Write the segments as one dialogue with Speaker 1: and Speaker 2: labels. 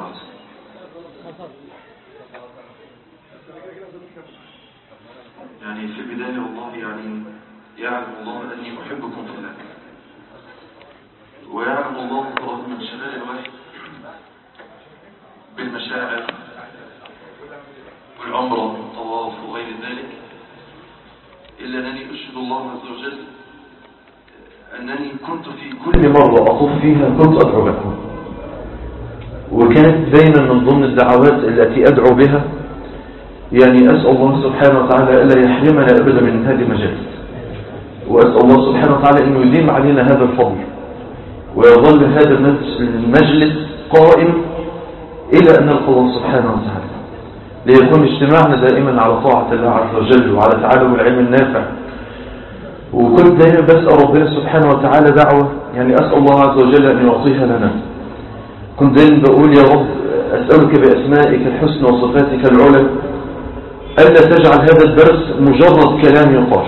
Speaker 1: يعني في البداية والله يعني يعلم الله أني أحبكم في الله ويعلم الله رغم انشغال الواحد بالمشاعر والعمرة والطواف وغير ذلك إلا أنني أشهد الله عز وجل أنني كنت في كل مرة أطوف فيها كنت أدعو لكم وكانت دايما من ضمن الدعوات التي أدعو بها يعني أسأل الله سبحانه وتعالى ألا يحرمنا أبدا من هذه المجالس وأسأل الله سبحانه وتعالى أنه يديم علينا هذا الفضل ويظل هذا المجلس قائم إلى أن نلقى الله سبحانه وتعالى ليكون اجتماعنا دائما على طاعة الله عز وجل وعلى تعالم العلم النافع وكنت دائما بسأل ربنا سبحانه وتعالى دعوة يعني أسأل الله عز وجل أن يعطيها لنا كنت دائما بقول يا رب أسألك بأسمائك الحسنى وصفاتك العلى ألا تجعل هذا الدرس مجرد كلام يقال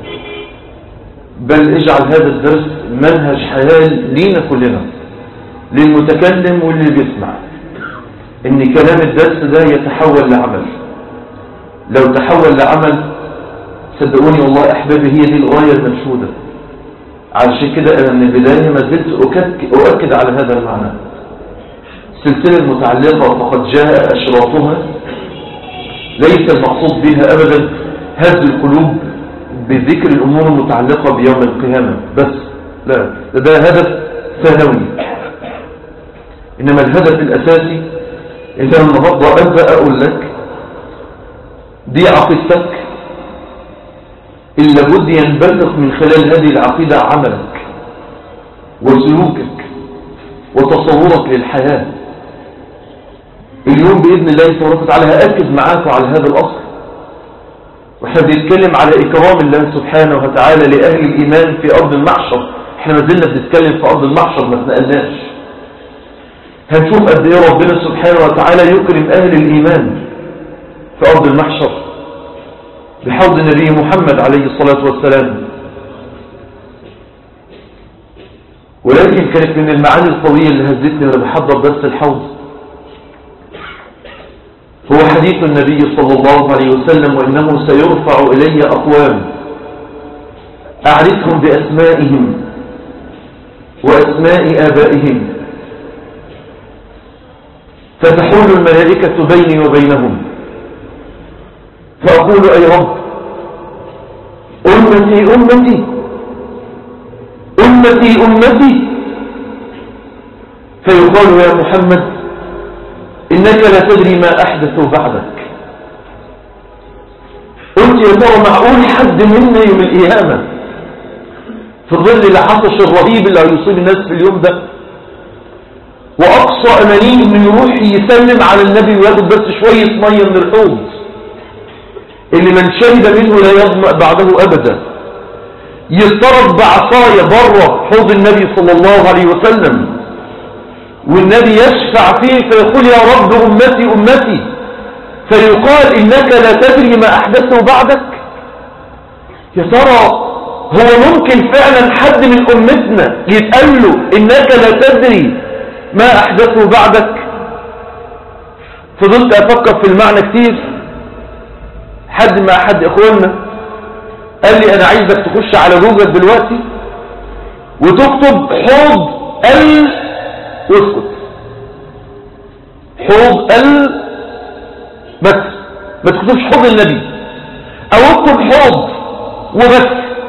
Speaker 1: بل اجعل هذا الدرس منهج حياة لينا كلنا للمتكلم واللي بيسمع ان كلام الدرس ده يتحول لعمل لو تحول لعمل صدقوني والله احبابي هي دي الغاية المنشودة علشان كده انا من البداية ما زلت اؤكد على هذا المعنى السلسلة المتعلقة فقد جاء اشراطها ليس المقصود بها ابدا هز القلوب بذكر الامور المتعلقة بيوم القيامة بس لا ده, ده هدف ثانوي انما الهدف الاساسي إذا النهاردة أبدأ أقول لك دي عقيدتك إلا بد ينبثق من خلال هذه العقيدة عملك وسلوكك وتصورك للحياة اليوم بإذن الله تبارك وتعالى هأكد معاكم على هذا الأصل واحنا بنتكلم على إكرام الله سبحانه وتعالى لأهل الإيمان في أرض المحشر احنا ما زلنا بنتكلم في أرض المحشر ما تنقلناش هنشوف قد ايه ربنا سبحانه وتعالى يكرم اهل الايمان في ارض المحشر بحوض النبي محمد عليه الصلاة والسلام ولكن كانت من المعاني القوية اللي هزتني وانا بحضر بس الحوض هو حديث النبي صلى الله عليه وسلم وانه سيرفع الي اقوام اعرفهم باسمائهم واسماء ابائهم فتحول الملائكة بيني وبينهم فأقول أي رب أمتي أمتي أمتي أمتي فيقال يا محمد إنك لا تدري ما أحدث بعدك قلت يا ترى معقول حد منا يوم القيامة في ظل العطش الرهيب اللي هيصيب الناس في اليوم ده وأقصى أمانيه انه يروح يسلم على النبي وياخد بس شوية مية من الحوض اللي من شهد منه لا يظمأ بعده أبدا يضطرب بعصاية بره حوض النبي صلى الله عليه وسلم والنبي يشفع فيه فيقول يا رب أمتي أمتي فيقال إنك لا تدري ما أحدثه بعدك يا ترى هو ممكن فعلا حد من أمتنا يتقال له إنك لا تدري ما أحدثه بعدك فضلت أفكر في المعنى كتير حد ما أحد إخواننا قال لي أنا عايزك تخش على جوجل دلوقتي وتكتب حوض ال واسكت حوض ال بس ما تكتبش حوض النبي أو اكتب حوض وبس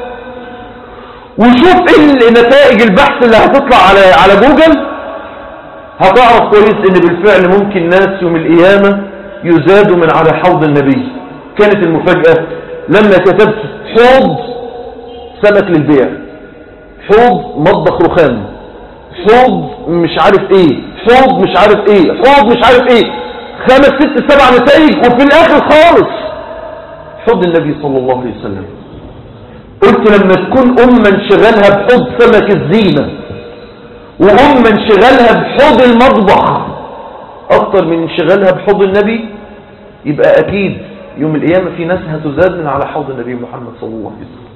Speaker 1: وشوف ايه نتائج البحث اللي هتطلع على على جوجل هتعرف كويس ان بالفعل ممكن ناس يوم القيامة يزادوا من على حوض النبي كانت المفاجأة لما كتبت حوض سمك للبيع حوض مطبخ رخام حوض مش عارف ايه حوض مش عارف ايه حوض مش عارف ايه خمس ست سبع نتائج وفي الاخر خالص حوض النبي صلى الله عليه وسلم قلت لما تكون أمة انشغالها بحوض سمك الزينة وأمة انشغالها بحوض المطبخ أكتر من انشغالها بحوض النبي يبقى أكيد يوم القيامة في ناس هتزاد من على حوض النبي محمد صلى الله عليه وسلم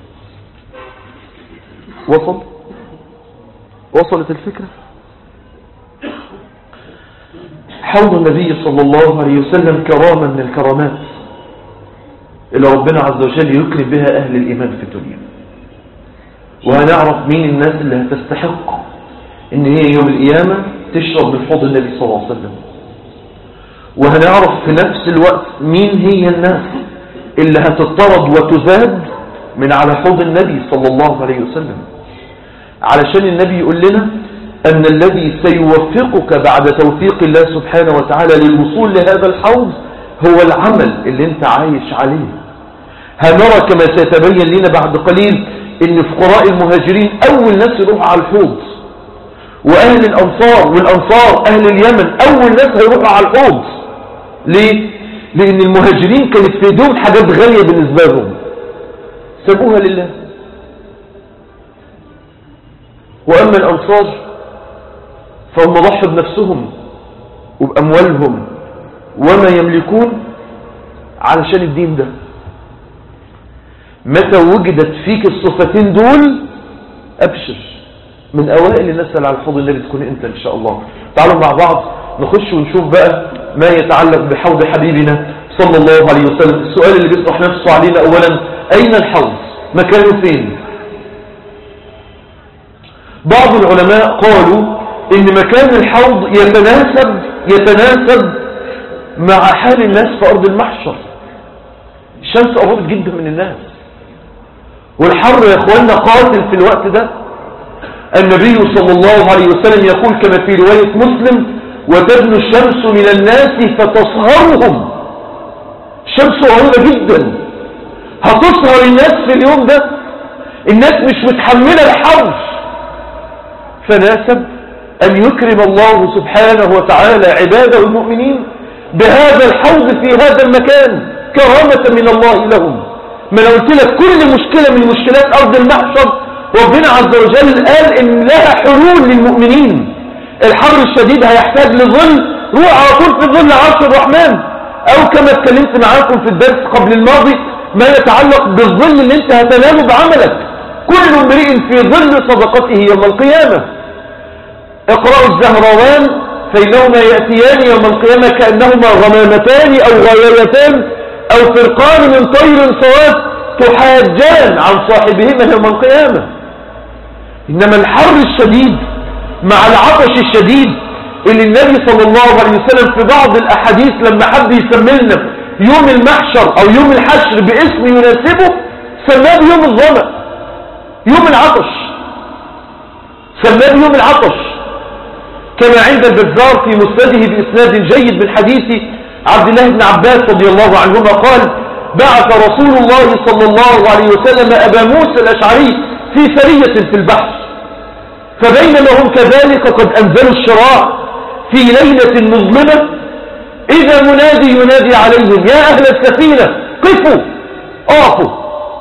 Speaker 1: وصل وصلت الفكرة حوض النبي صلى الله عليه وسلم كرامة من الكرامات اللي ربنا عز وجل يكرم بها أهل الإيمان في الدنيا وهنعرف مين الناس اللي هتستحق ان هي يوم القيامة تشرب من حوض النبي صلى الله عليه وسلم وهنعرف في نفس الوقت مين هي الناس اللي هتطرد وتزاد من على حوض النبي صلى الله عليه وسلم علشان النبي يقول لنا أن الذي سيوفقك بعد توفيق الله سبحانه وتعالى للوصول لهذا الحوض هو العمل اللي انت عايش عليه هنرى كما سيتبين لنا بعد قليل ان فقراء المهاجرين اول ناس يروحوا على الحوض واهل الانصار والانصار اهل اليمن اول ناس هيروحوا على الحوض ليه لان المهاجرين كانت في ايديهم حاجات غالية بالنسبة لهم سابوها لله واما الانصار فهم ضحوا بنفسهم وباموالهم وما يملكون علشان الدين ده متى وجدت فيك الصفتين دول ابشر من اوائل الناس اللي على حوض النبي تكون انت ان شاء الله تعالوا مع بعض نخش ونشوف بقى ما يتعلق بحوض حبيبنا صلى الله عليه وسلم السؤال اللي بيطرح نفسه علينا اولا اين الحوض مكانه فين بعض العلماء قالوا ان مكان الحوض يتناسب يتناسب مع حال الناس في ارض المحشر الشمس قربت جدا من الناس والحر يا اخواننا قاتل في الوقت ده النبي صلى الله عليه وسلم يقول كما في رواية مسلم وتدنو الشمس من الناس فتصهرهم الشمس قريبة جدا هتصهر الناس في اليوم ده الناس مش متحملة الحر فناسب أن يكرم الله سبحانه وتعالى عباده المؤمنين بهذا الحوض في هذا المكان كرامة من الله لهم ما لو قلت لك كل مشكلة من مشكلات أرض المحشر ربنا عز وجل قال إن لها حلول للمؤمنين الحر الشديد هيحتاج لظل روح على طول في ظل عرش الرحمن أو كما اتكلمت معاكم في الدرس قبل الماضي ما يتعلق بالظل اللي انت هتناله بعملك كل امرئ في ظل صدقته يوم القيامة اقرأوا الزهروان فإنهما يأتيان يوم القيامة كأنهما غمامتان أو غايتان أو فرقان من طير صواب تحاجان عن صاحبهما يوم القيامة إنما الحر الشديد مع العطش الشديد اللي النبي صلى الله عليه وسلم في بعض الأحاديث لما حب يسملنا يوم المحشر أو يوم الحشر باسم يناسبه سماه بيوم الظمأ يوم العطش سماه بيوم العطش كما عند البزار في مسنده بإسناد جيد من حديث عبد الله بن عباس رضي الله عنهما قال بعث رسول الله صلى الله عليه وسلم أبا موسى الأشعري في سرية في البحر فبينما هم كذلك قد أنزلوا الشراع في ليلة مظلمة إذا منادي ينادي عليهم يا أهل السفينة قفوا أعطوا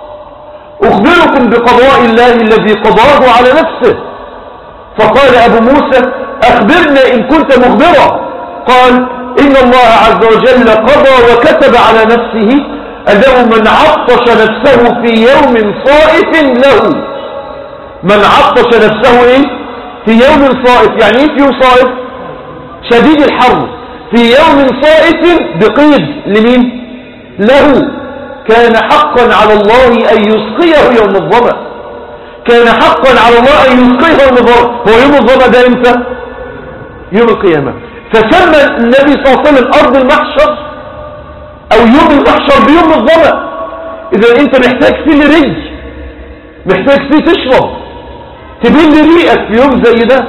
Speaker 1: أخبركم بقضاء الله الذي قضاه على نفسه فقال أبو موسى أخبرنا إن كنت مخبرا قال إن الله عز وجل قضى وكتب على نفسه أنه من عطش نفسه في يوم صائف له من عطش نفسه إيه؟ في يوم صائف يعني إيه في يوم صائف شديد الحر في يوم صائف بقيد لمين له كان حقا على الله أن يسقيه يوم الظمأ كان حقا على الله أن يسقيه يوم الظمأ هو يوم الظمأ ده امتى يوم القيامة فسمى النبي صلى الله عليه وسلم أرض المحشر أو يوم المحشر بيوم الظمأ إذا أنت محتاج فيه لرج محتاج فيه تشرب تبين ريقك في يوم زي ده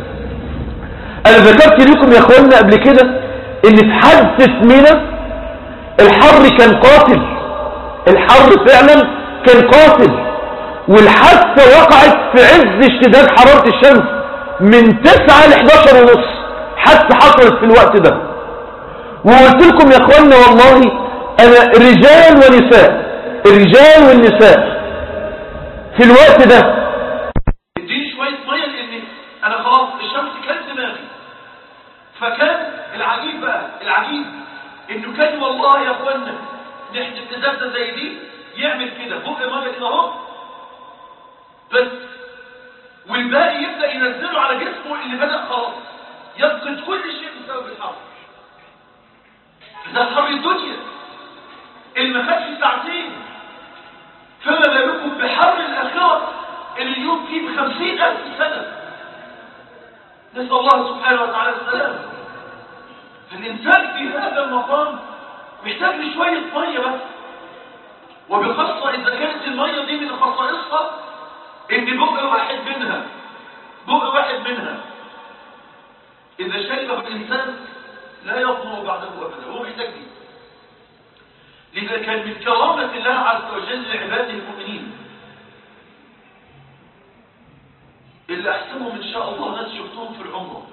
Speaker 1: أنا ذكرت لكم يا أخوانا قبل كده إن في حادثة منى الحر كان قاتل الحر فعلا كان قاتل والحادثة وقعت في عز اشتداد حرارة الشمس من 9 ل 11 ونص حادثة حصلت في الوقت ده وقلت لكم يا اخوانا والله انا رجال ونساء الرجال والنساء في الوقت ده
Speaker 2: اديني شوية مية لان انا خلاص الشمس كانت دماغي فكان العجيب بقى العجيب انه كان والله يا اخوانا نحن نزلت زي دي يعمل كده بق ميه كده اهو بس والباقي يبدا ينزله على جسمه اللي بدا خلاص يفقد كل شيء بسبب الحر ده حر الدنيا اللي ما خدش ساعتين فما بالكم بحر الآخرة اللي اليوم فيه بخمسين ألف سنة نسأل الله سبحانه وتعالى السلام فالإنسان في هذا المقام محتاج لشوية مية بس وبخاصة إذا كانت المية دي من خصائصها إن بق واحد منها بق واحد منها إذا شربه الإنسان لا يطمع بعده أبدا هو محتاج دي لذا كان من كرامة الله عز وجل لعباده المؤمنين اللي أحسنهم إن شاء الله ناس شفتهم في العمرة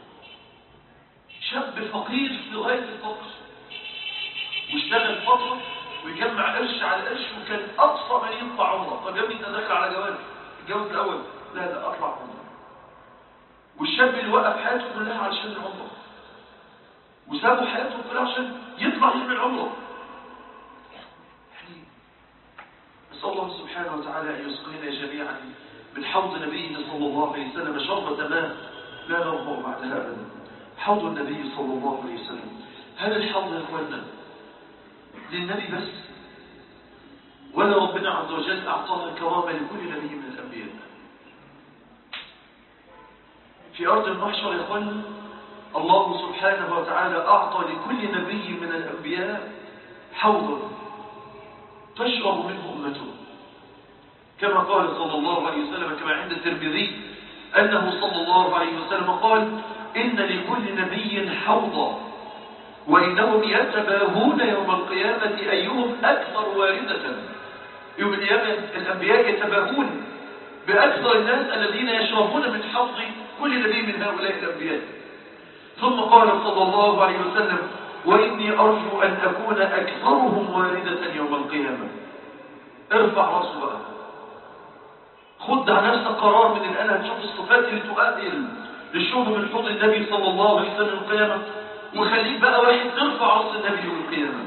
Speaker 2: شاب فقير في غاية الفقر واشتغل فترة ويجمع قرش على قرش وكان أقصى ما يطلع عمره طب يا ابني أنت داخل على جواز الجواز الأول لا لا أطلع عمره والشاب اللي وقف حياته كلها علشان العمره وسابوا حياته كلها عشان يطلع يعمل عمره يعني نسأل الله سبحانه وتعالى أن يسقينا جميعا من حوض نبينا صلى الله عليه وسلم شربة ماء لا نرضى بعدها أبدا حوض النبي صلى الله عليه وسلم هذا الحوض يا أخوانا للنبي بس ولا ربنا عز وجل أعطاها كرامة لكل نبي من الأنبياء في أرض المحشر يا أخوانا الله سبحانه وتعالى أعطى لكل نبي من الأنبياء حوضا تشرب منه أمته كما قال صلى الله عليه وسلم كما عند الترمذي أنه صلى الله عليه وسلم قال إن لكل نبي حوضا وإنهم يتباهون يوم القيامة أيهم أكثر واردة يوم القيامة الأنبياء يتباهون بأكثر الناس الذين يشربون من حوض كل نبي من هؤلاء الأنبياء ثم قال صلى الله عليه وسلم وإني أرجو أن أكون أكثرهم واردة يوم القيامة ارفع راسه بقى خد على نفسك قرار من الآن هتشوف الصفات اللي تؤهل للشرب من حوض النبي صلى الله عليه وسلم القيامة وخليك بقى واحد ترفع راس النبي يوم القيامة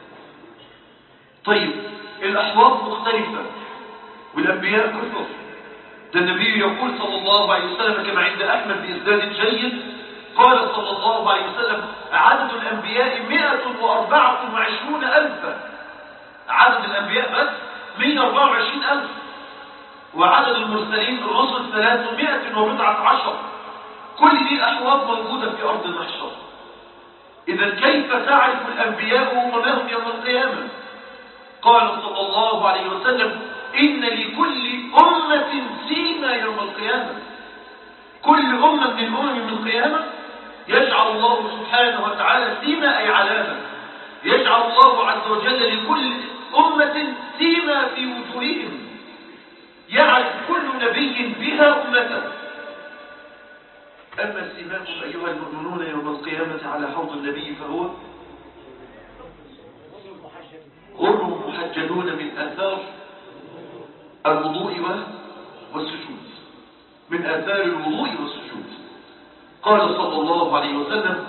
Speaker 2: طيب الأحواض مختلفة والأنبياء كثر ده النبي يقول صلى الله عليه وسلم كما عند أحمد بإسناد جيد قال صلى الله عليه وسلم عدد الأنبياء مئة وأربعة وعشرون ألفا عدد الأنبياء بس مئة وأربعة وعشرين ألف وعدد المرسلين الرسل ثلاثمائة وبضعة عشر كل دي أحواض موجودة في أرض المحشر إذا كيف تعرف الأنبياء وما هم يوم القيامة قال صلى الله عليه وسلم إن لكل أمة سيما يوم القيامة كل أمة من الأمم من القيامة يجعل الله سبحانه وتعالى سيما أي علامة يجعل الله عز وجل لكل أمة سيما في وجوههم يعرف كل نبي بها أمته أما سيماكم أيها المؤمنون يوم القيامة على حوض النبي فهو غر محجلون من آثار الوضوء والسجود من آثار الوضوء والسجود قال صلى الله عليه وسلم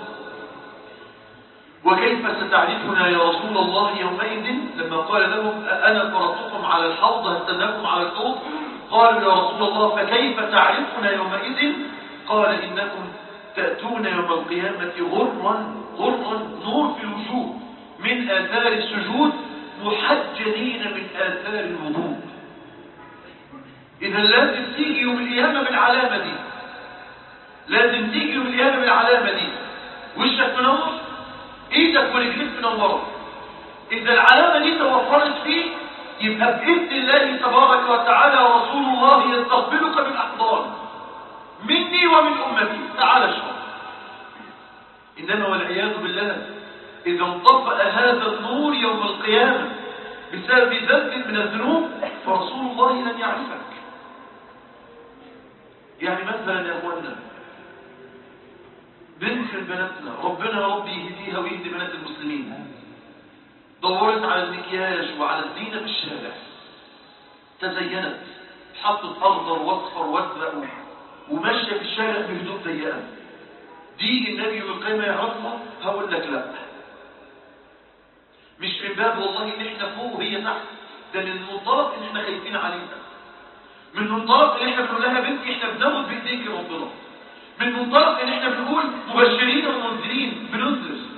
Speaker 2: وكيف ستعرفنا يا رسول الله يومئذ لما قال لهم أنا فرطكم على الحوض هستناكم على الحوض قالوا يا رسول الله فكيف تعرفنا يومئذ قال إنكم تأتون يوم القيامة غرا غرا نور في الوجوه من آثار السجود محجلين من آثار الوضوء إذا لازم تيجي يوم القيامة بالعلامة دي لازم تيجي يوم القيامة بالعلامة دي وشك منور ايدك ورجليك منورة إذا العلامة دي توفرت فيه يبقى بإذن الله تبارك وتعالى رسول الله يستقبلك بالأحضان مني ومن أمتي تعال اشرب إنما والعياذ بالله إذا انطفأ هذا النور يوم القيامة بسبب ذنب من الذنوب فرسول الله لن يعرفك يعني مثلا يا أخوانا بنت من بناتنا ربنا يا رب يهديها ويهدي بنات المسلمين دورت على المكياج وعلى الزينة في الشارع تزينت حطت أخضر واصفر وازرق وماشية في الشارع بهدوء ضيقة دي النبي والقيمة يعرفها هقول لك لا مش من باب والله ان احنا فوق وهي تحت ده من منطلق ان احنا خايفين عليها من منطلق ان احنا بنقول لها بنتي احنا بناخد بايديك ربنا من منطلق ان احنا بنقول مبشرين ومنذرين بننذر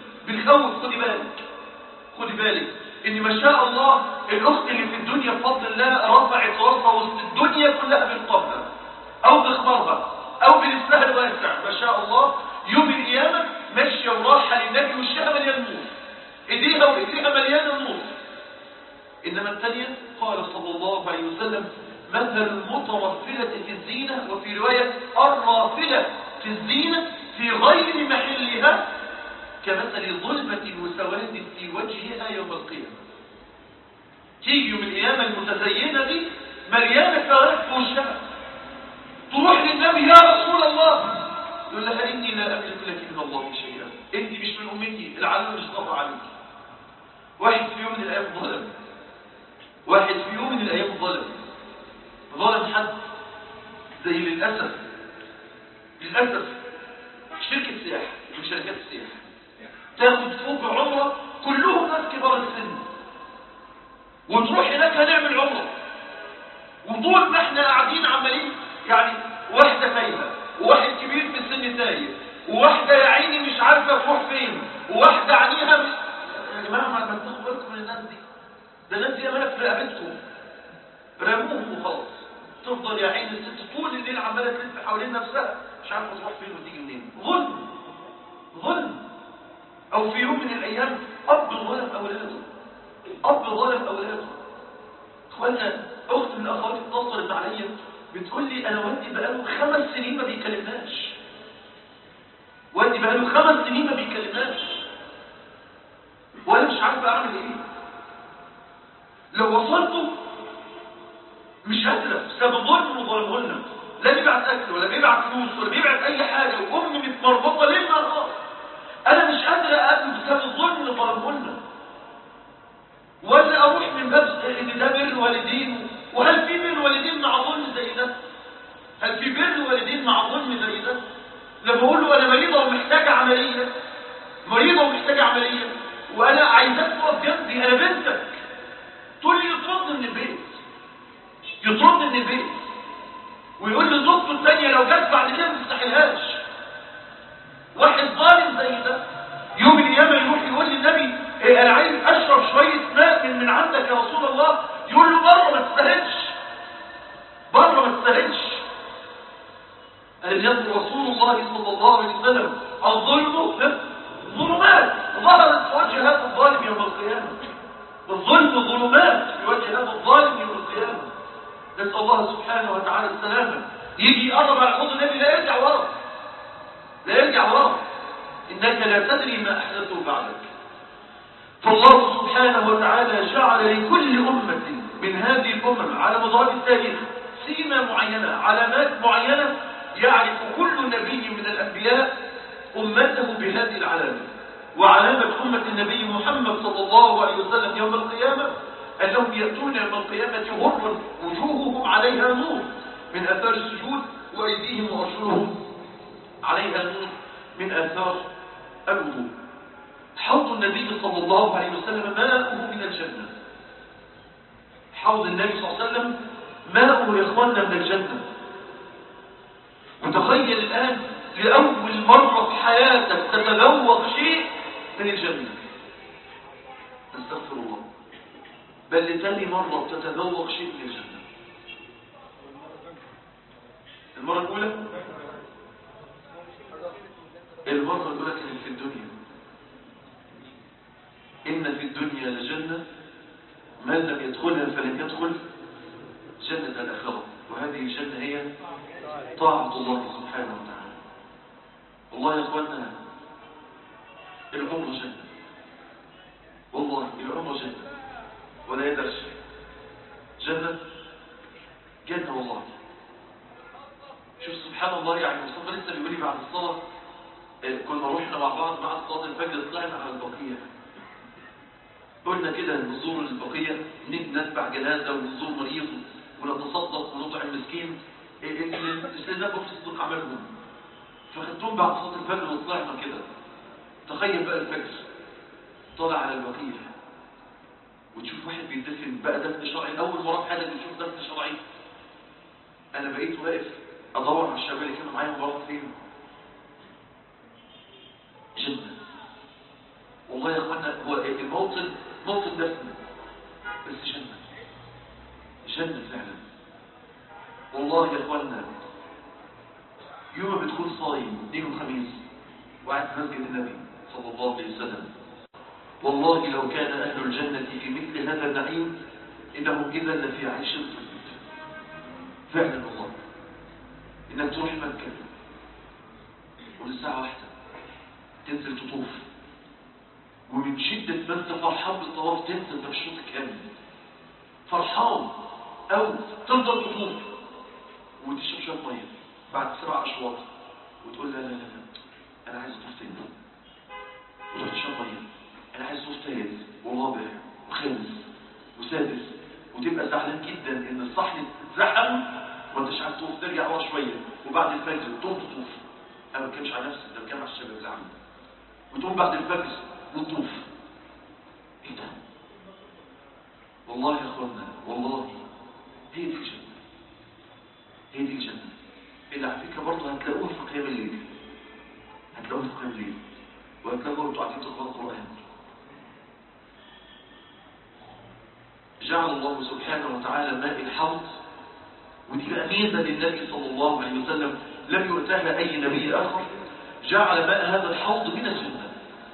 Speaker 2: بيخوف خدي بالك خدي بالك ان ما شاء الله الاخت اللي في الدنيا بفضل الله رفعت راسها وسط الدنيا كلها بالقبضه او باخبارها او بلسانها الواسع ما شاء الله يوم القيامه ماشيه وراحه للنبي وشها مليان نور ايديها وايديها مليانه نور انما الثانيه قال صلى الله عليه وسلم مثل المترفله في الزينه وفي روايه الرافله في الزينه في غير محلها كمثل ظلمة وسواد في وجهها يوم القيامة تيجي يوم القيامة المتزينة دي مليانة فوارق في وشها تروح للنبي يا رسول الله يقول لها إني لا أملك لك من الله شيئا أنت مش من أمتي العالم مش طبع عليك واحد في يوم من الأيام ظلم واحد في يوم من الأيام ظلم ظلم حد زي للأسف للأسف شركة سياحة من شركات السياحة تاخد فوق عمرة كلهم ناس كبار السن ونروح هناك هنعمل عمرة وطول ما احنا قاعدين عمالين يعني واحدة تايهة وواحد كبير في السن تايه وواحدة يا عيني مش عارفة تروح فين وواحدة عينيها مش يا جماعة ما تاخدوا بالكم من الناس دي ده الناس دي امانة في رقبتكم رموهم وخلاص تفضل يا عيني الست طول الليل عمالة تلف حوالين نفسها مش عارفة تروح فين وتيجي منين ظلم ظلم او في يوم من الايام اب ظلم اولاده اب ظلم اولاده اخوانا اخت من اخواتي اتصلت عليا بتقول لي انا والدي بقاله خمس سنين ما بيكلمناش والدي بقاله خمس سنين ما بيكلمناش وانا مش عارف اعمل ايه لو وصلته مش قادره بسبب ظلم وظلمه لنا لا بيبعت اكل ولا بيبعت فلوس ولا بيبعت اي حاجه وامي متمربطه ليل نهار انا مش قادر اقابل بسبب الظلم اللي ظلمه لنا ولا اروح من باب ان ده بر والدين وهل في بر والدين مع ظلم زي ده هل في بر والدين مع ظلم زي ده لما اقول له انا مريضه ومحتاجه عمليه مريضه ومحتاجه عمليه وانا عايزاك تقف جنبي انا بنتك تقول لي يطردني من البيت يطردني من البيت ويقول لي زوجته الثانيه لو جت بعد كده ما تستحيلهاش واحد ظالم زي ده يوم القيامه يروح يقول للنبي إيه انا عايز اشرب شويه ماء من, من عندك يا رسول الله يقول له بره ما تستاهلش بره ما تستاهلش ألم يقل رسول الله صلى الله عليه وسلم الظلم ظلمات ظهرت في وجه هذا الظالم يوم القيامة الظلم ظلمات في وجه هذا الظالم يوم القيامة نسأل الله سبحانه وتعالى السلامة يجي يقرب على حوض النبي لا يرجع ورا لا يرجع ورا إنك لا تدري ما أحدثه بعدك فالله سبحانه وتعالى جعل لكل أمة من هذه الأمم على مدار التاريخ سيمة معينة علامات معينة يعرف كل نبي من الأنبياء أمته بهذه العلامة وعلامة أمة النبي محمد صلى الله عليه وسلم يوم القيامة أنهم يأتون يوم القيامة غر وجوههم عليها نور من أثار السجود وأيديهم وأرجلهم عليها نور من آثار الوضوء حوض النبي صلى الله عليه وسلم ماءه من الجنة حوض النبي صلى الله عليه وسلم ماءه يا إخواننا من الجنة وتخيل الآن لأول مرة في حياتك تتذوق شيء من الجنة استغفر الله بل لتاني مرة تتذوق شيء من الجنة المرة الأولى المرة الأولى كانت في الدنيا إن في الدنيا لجنة من لم يدخلها فلن يدخل جنة الآخرة وهذه الجنة هي طاعة الله سبحانه وتعالى والله يا اخوانا العمر جنة والله العمر جنة ولا يدرش جنة جنة والله شوف سبحان الله يعني مصطفى لسه بيقول لي بعد الصلاة كنا رحنا مع بعض بعد صلاة الفجر طلعنا على البقية قلنا كده نزور البقية نتبع جنازة ونزور مريض ونتصدق ونطعم مسكين الإسلام في صدق عملهم فخدتهم بعد صلاة الفجر وطلعنا كده تخيل بقى الفجر طالع على البقية وتشوف واحد بيدفن بقى دفن شرعي أول مرة في حياتك بتشوف دفن شرعي أنا بقيت واقف أدور على الشباب اللي كانوا معايا مبارك فين جنة والله والله يا اخوانا هو الموطن موطن دفن بس جنة جنة فعلا والله يا اخوانا يوم ما بتكون صايم اثنين وخميس وقاعد في مسجد النبي صلى الله عليه وسلم والله لو كان أهل الجنة في مثل هذا النعيم إنهم إذا لفي عيش طيب فعلا والله إنك تروح مكة والساعة واحدة تنزل تطوف ومن شدة ما انت فرحان بالطواف تنزل تبشوط كامل فرحان أو تفضل تطوف وتشرب شوية مية بعد سبع أشواط وتقول لا لا لا لا أنا عايز أطوف تاني وتروح تشرب مية أنا عايز أطوف تالت ورابع وخامس وسادس وتبقى زعلان جدا إن الصحن اتزحم وأنت مش عارف تطوف ترجع ورا شوية وبعد الفجر تقوم تطوف أنا ما بتكلمش على نفسي ده بتكلم على الشباب اللي عندي وتقوم بعد الفجر وتطوف إيه ده؟ والله يا أخوانا والله هي دي الجنة هي دي الجنة اللي على فكرة برضه هتلاقوه في قيام الليل هتلاقوه في قيام الليل وهتلاقوه برضه قاعدين تقرأوا القرآن جعل الله سبحانه وتعالى ماء الحوض ودي بقى ميزة للنبي صلى الله عليه وسلم لم يؤتها أي نبي آخر جعل ماء هذا الحوض من الجنة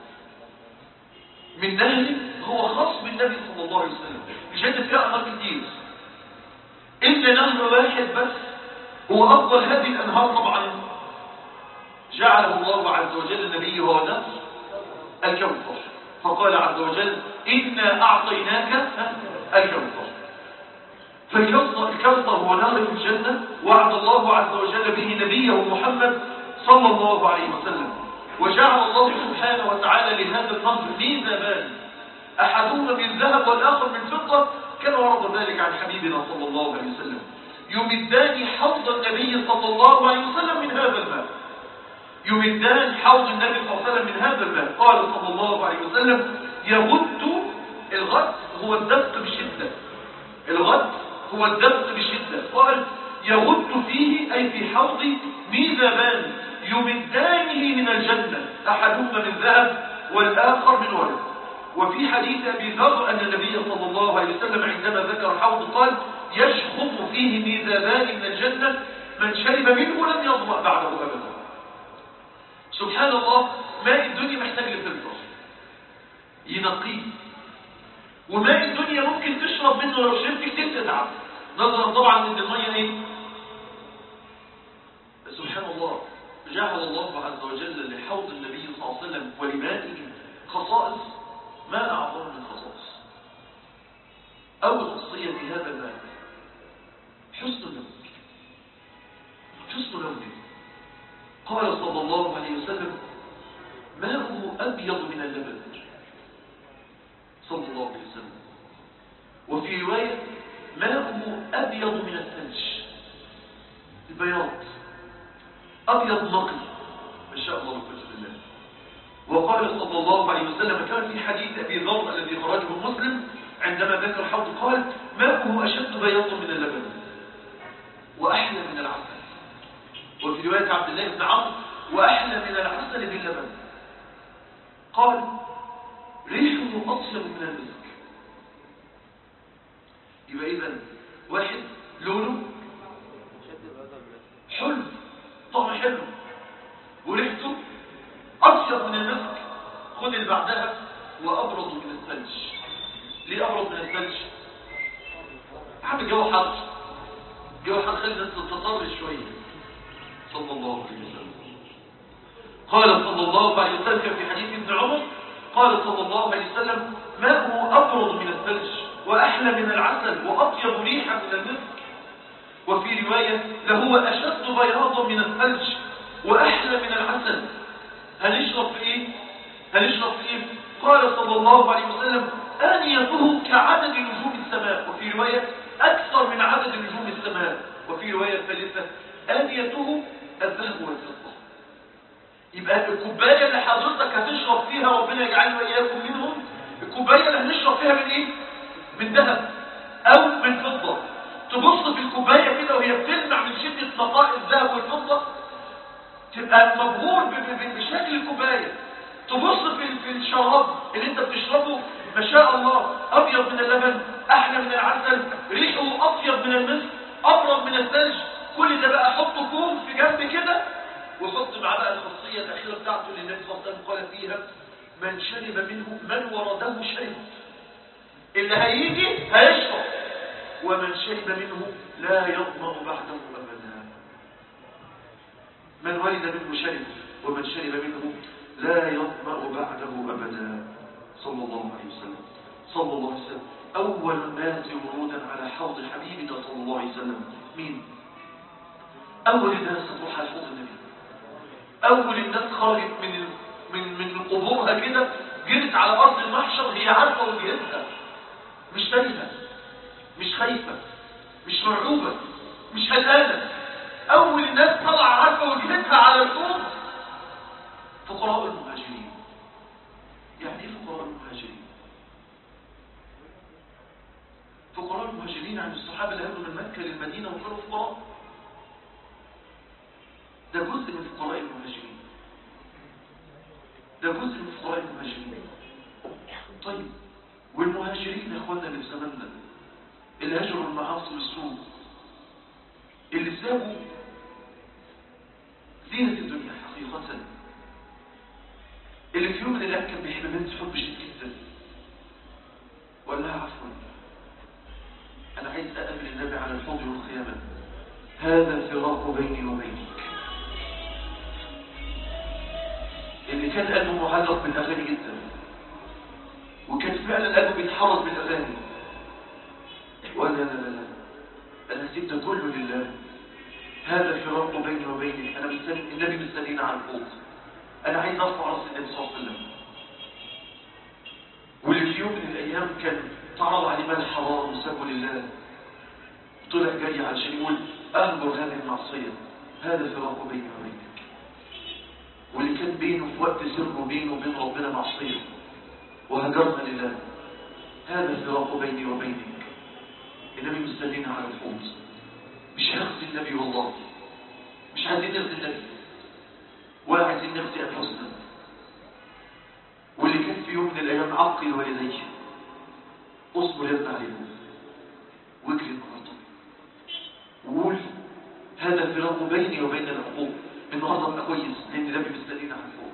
Speaker 2: من نهر هو خاص بالنبي صلى الله عليه وسلم مش هيدا فيها أنهار كتير إلا نهر واحد بس هو أفضل هذه الأنهار طبعا جعله الله عز وجل النبي هو نهر الكوثر فقال عز وجل إنا أعطيناك الكوثر فالكوثر الكوثر هو نهر في الجنة وعد الله عز وجل به نبيه محمد صلى الله عليه وسلم وجعل الله سبحانه وتعالى لهذا النهر ميزابان أحدهما من ذهب والآخر من فضة كما ورد ذلك عن حبيبنا صلى الله عليه وسلم يمدان حوض النبي صلى الله عليه وسلم من هذا الماء يمدان حوض النبي صلى الله عليه وسلم من هذا الماء قال صلى الله عليه وسلم يغد الغد هو الدفق بشدة الغد هو الدفق بشدة قال يغد فيه أي في حوض ميزابان يمدانه من الجنة أحدهما من ذهب والآخر من ورد وفي حديث أبي ذر أن النبي صلى الله عليه وسلم عندما ذكر حوض قال يشخط فيه ميزابان من الجنة من شرب منه لم يظمأ بعده أبدا سبحان الله ماء الدنيا محتاج لفلتر ينقيه وماء الدنيا ممكن تشرب منه لو شربت كتير تتعب نظرا طبعا ان الميه ايه سبحان الله جعل الله عز وجل لحوض النبي صلى الله عليه وسلم ولمائه خصائص ما اعظم من خصائص اول خاصيه في هذا الماء حسن اللون حسن لونه قال صلى الله عليه وسلم ماؤه ابيض من اللبن صلى الله عليه وسلم وفي رواية ماؤه أبيض من الثلج البياض أبيض نقي ما شاء الله بكل الله وقال صلى الله عليه وسلم كان في حديث أبي ذر الذي خرجه مسلم عندما ذكر حوض قال ماؤه أشد بياضا من اللبن وأحلى من العسل وفي رواية عبد الله بن عمرو وأحلى من العسل باللبن قال ريحه أطيب من المسك يبقى إذا واحد لونه حلو طعم حلو وريحته أطيب من المسك خد اللي بعدها وأبرد من الثلج ليه أبرد من الثلج؟ عم جو حر جو حر خلينا نتطر شوية صلى الله عليه وسلم قال صلى الله عليه وسلم في حديث ابن عمر قال صلى الله عليه وسلم ماءه أبرد من الثلج وأحلى من العسل وأطيب ريحا من المسك وفي رواية لهو أشد بياضا من الثلج وأحلى من العسل هنشرب في إيه؟ هنشرب في إيه؟ قال صلى الله عليه وسلم آنيته كعدد نجوم السماء وفي رواية أكثر من عدد نجوم السماء وفي رواية ثالثة آنيته الذهب والفضة يبقى الكوبايه اللي حضرتك هتشرب فيها ربنا يجعلنا واياكم منهم الكوبايه اللي هنشرب فيها من ايه من ذهب او من فضه تبص في الكوبايه كده وهي بتلمع من شده نقاء الذهب والفضه تبقى مبهور ب- ب- بشكل الكوبايه تبص في في الشراب اللي انت بتشربه ما شاء الله ابيض من اللبن احلى من العسل ريحه اطيب من المسك ابرد من الثلج كل ده بقى حطه كوم في جنب كده وحط معاه بقى الخاصيه الاخيره بتاعته اللي النبي صلى الله عليه وسلم قال فيها من شرب منه من ورده شرب اللي هيجي هيشرب ومن شرب منه لا يظمأ بعده ابدا من ولد منه شرب ومن شرب منه لا يظمأ بعده أبدا صلى الله عليه وسلم صلى الله عليه وسلم أول الناس ورودا على حوض حبيبنا صلى الله عليه وسلم مين؟ أول الناس تروح على حوض النبي أول الناس خرجت من من من قبورها كده جرت على أرض المحشر هي عارفة وجهتها مش تايهة مش خايفة مش مرعوبة مش قلقانة أول الناس طلع عارفة وجهتها على الحوض فقراء المهاجرين يعني ايه فقراء المهاجرين فقراء المهاجرين عن الصحابة اللي هاجروا من مكة للمدينة وكانوا فقراء ده جزء من فقراء المهاجرين ده جزء من فقراء المهاجرين طيب والمهاجرين يا اخوانا اللي في زماننا اللي هاجروا المعاصي والسوء اللي سابوا زينة الدنيا حقيقة اللي في يوم من الايام كان بيحب بنت حب شديد جدا وقال لها عفوا انا عايز اقابل النبي على الحوض والخيامه هذا فراق بيني وبينك اللي كان قلبه معلق بالاغاني جدا وكان فعلا قلبه بيتحرك بالاغاني وقال لا لا لا لا انا هسيب ده كله لله هذا فراق بيني وبينك انا مستني النبي مستنينا على الحوض انا عايز ارفع راس النبي صلى الله عليه وسلم واللي في يوم من الايام كان تعرض عليه مال حرام وسابه لله طلع جاي علشان يقول اهجر هذه المعصيه هذا فراق بيني وبينك واللي كان بينه في وقت سره بينه وبين ربنا معصيه وهجرنا لله هذا فراق بيني وبينك النبي مستنينا على الحوض مش هغزي النبي والله مش عايزين نغزي النبي ولا عايزين نغزي انفسنا واللي كان في يوم من الايام عقل والديه اصبر يا ابن عليهم واجري النهارده وقول هذا فراق بيني وبين العقوق النهارده ابقى كويس لان النبي مستنينا على الحوض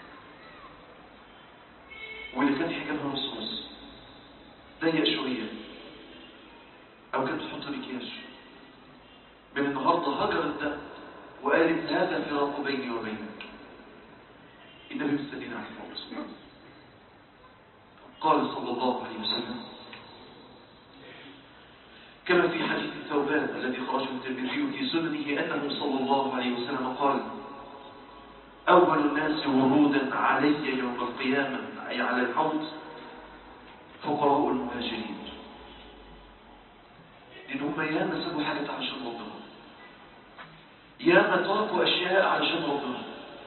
Speaker 2: واللي كان حجابها نص نص ضيق شويه او كانت تحط مكياج من النهارده هجرت ده وقالت هذا فراق بيني وبينك النبي مستنينا على الحوض قال صلى الله عليه وسلم كما في حديث الثوبان الذي خرجه الترمذي في سننه انه صلى الله عليه وسلم قال اول الناس ورودا علي يوم القيامه اي على الحوض فقراء المهاجرين لان هم ياما سابوا حاجات علشان ربنا ياما تركوا اشياء علشان ربنا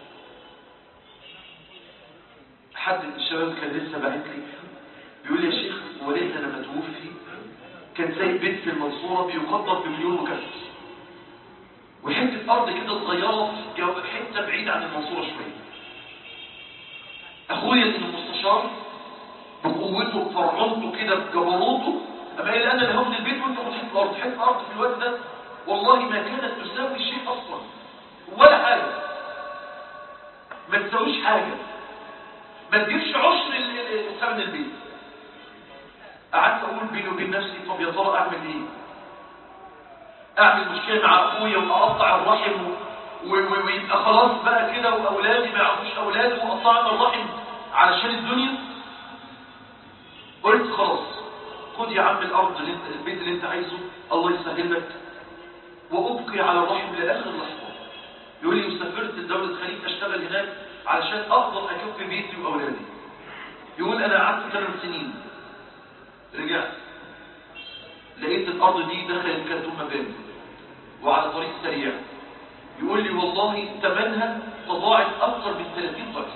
Speaker 2: حد من الشباب كان لسه باعت لي بيقول لي يا شيخ وليت انا متوفي كان سايب بيت في المنصوره بيقدر بمليون وكسر وحته ارض كده صغيره في حته بعيده عن المنصوره شويه اخويا المستشار بقوته بفرعنته كده بجبروته اما قال انا اللي هاخد البيت وانت خد حته ارض حته ارض في الوقت ده والله ما كانت تساوي شيء اصلا ولا حاجه ما تساويش حاجه ما تجيبش عشر ثمن البيت قعدت اقول بيني وبين نفسي طب يا ترى اعمل ايه اعمل مشكله مع اخويا واقطع الرحم ويبقى خلاص بقى كده واولادي ما يعرفوش اولادي وقطعنا الرحم علشان الدنيا قلت خلاص خد يا عم الارض اللي انت البيت اللي انت عايزه الله يسهل لك وابقي على الرحم لاخر لحظه يقول لي وسافرت لدوله الخليج اشتغل هناك علشان اقدر اكفي بيتي واولادي يقول انا قعدت 8 سنين رجعت لقيت الارض دي دخلت كرتون مباني وعلى طريق سريع يقول لي والله ثمنها تضاعف اكثر من 30 ضعف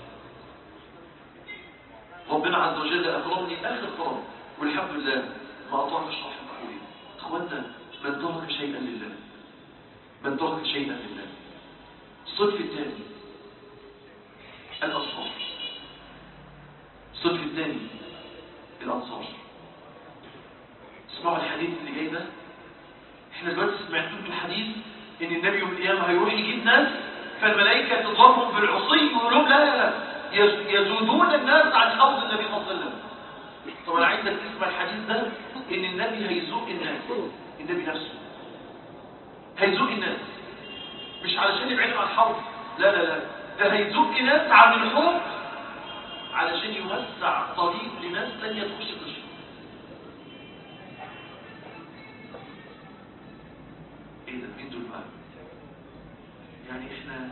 Speaker 2: ربنا عز وجل اكرمني اخر كرم والحمد لله ما قطعتش رحم اخويا اخوانا من ترك شيئا لله من ترك شيئا لله الصنف الثاني الأصحاب الصنف الثاني الأنصار اسمعوا الحديث اللي جاي ده احنا دلوقتي سمعتوا في الحديث ان النبي يوم القيامة هيروح يجيب ناس فالملائكة تضربهم بالعصي ويقول لهم لا لا لا يز- يزودون الناس عن حوض النبي صلى الله عليه وسلم طب انا عايزك تسمع الحديث ده ان النبي هيزوق الناس النبي نفسه هيزوق الناس مش علشان يبعدهم عن الحوض لا لا لا ده هيزوق ناس عن الحوض علشان يوسع طريق لناس تانية تخش تشرب ايه ده مين دول بقى يعني احنا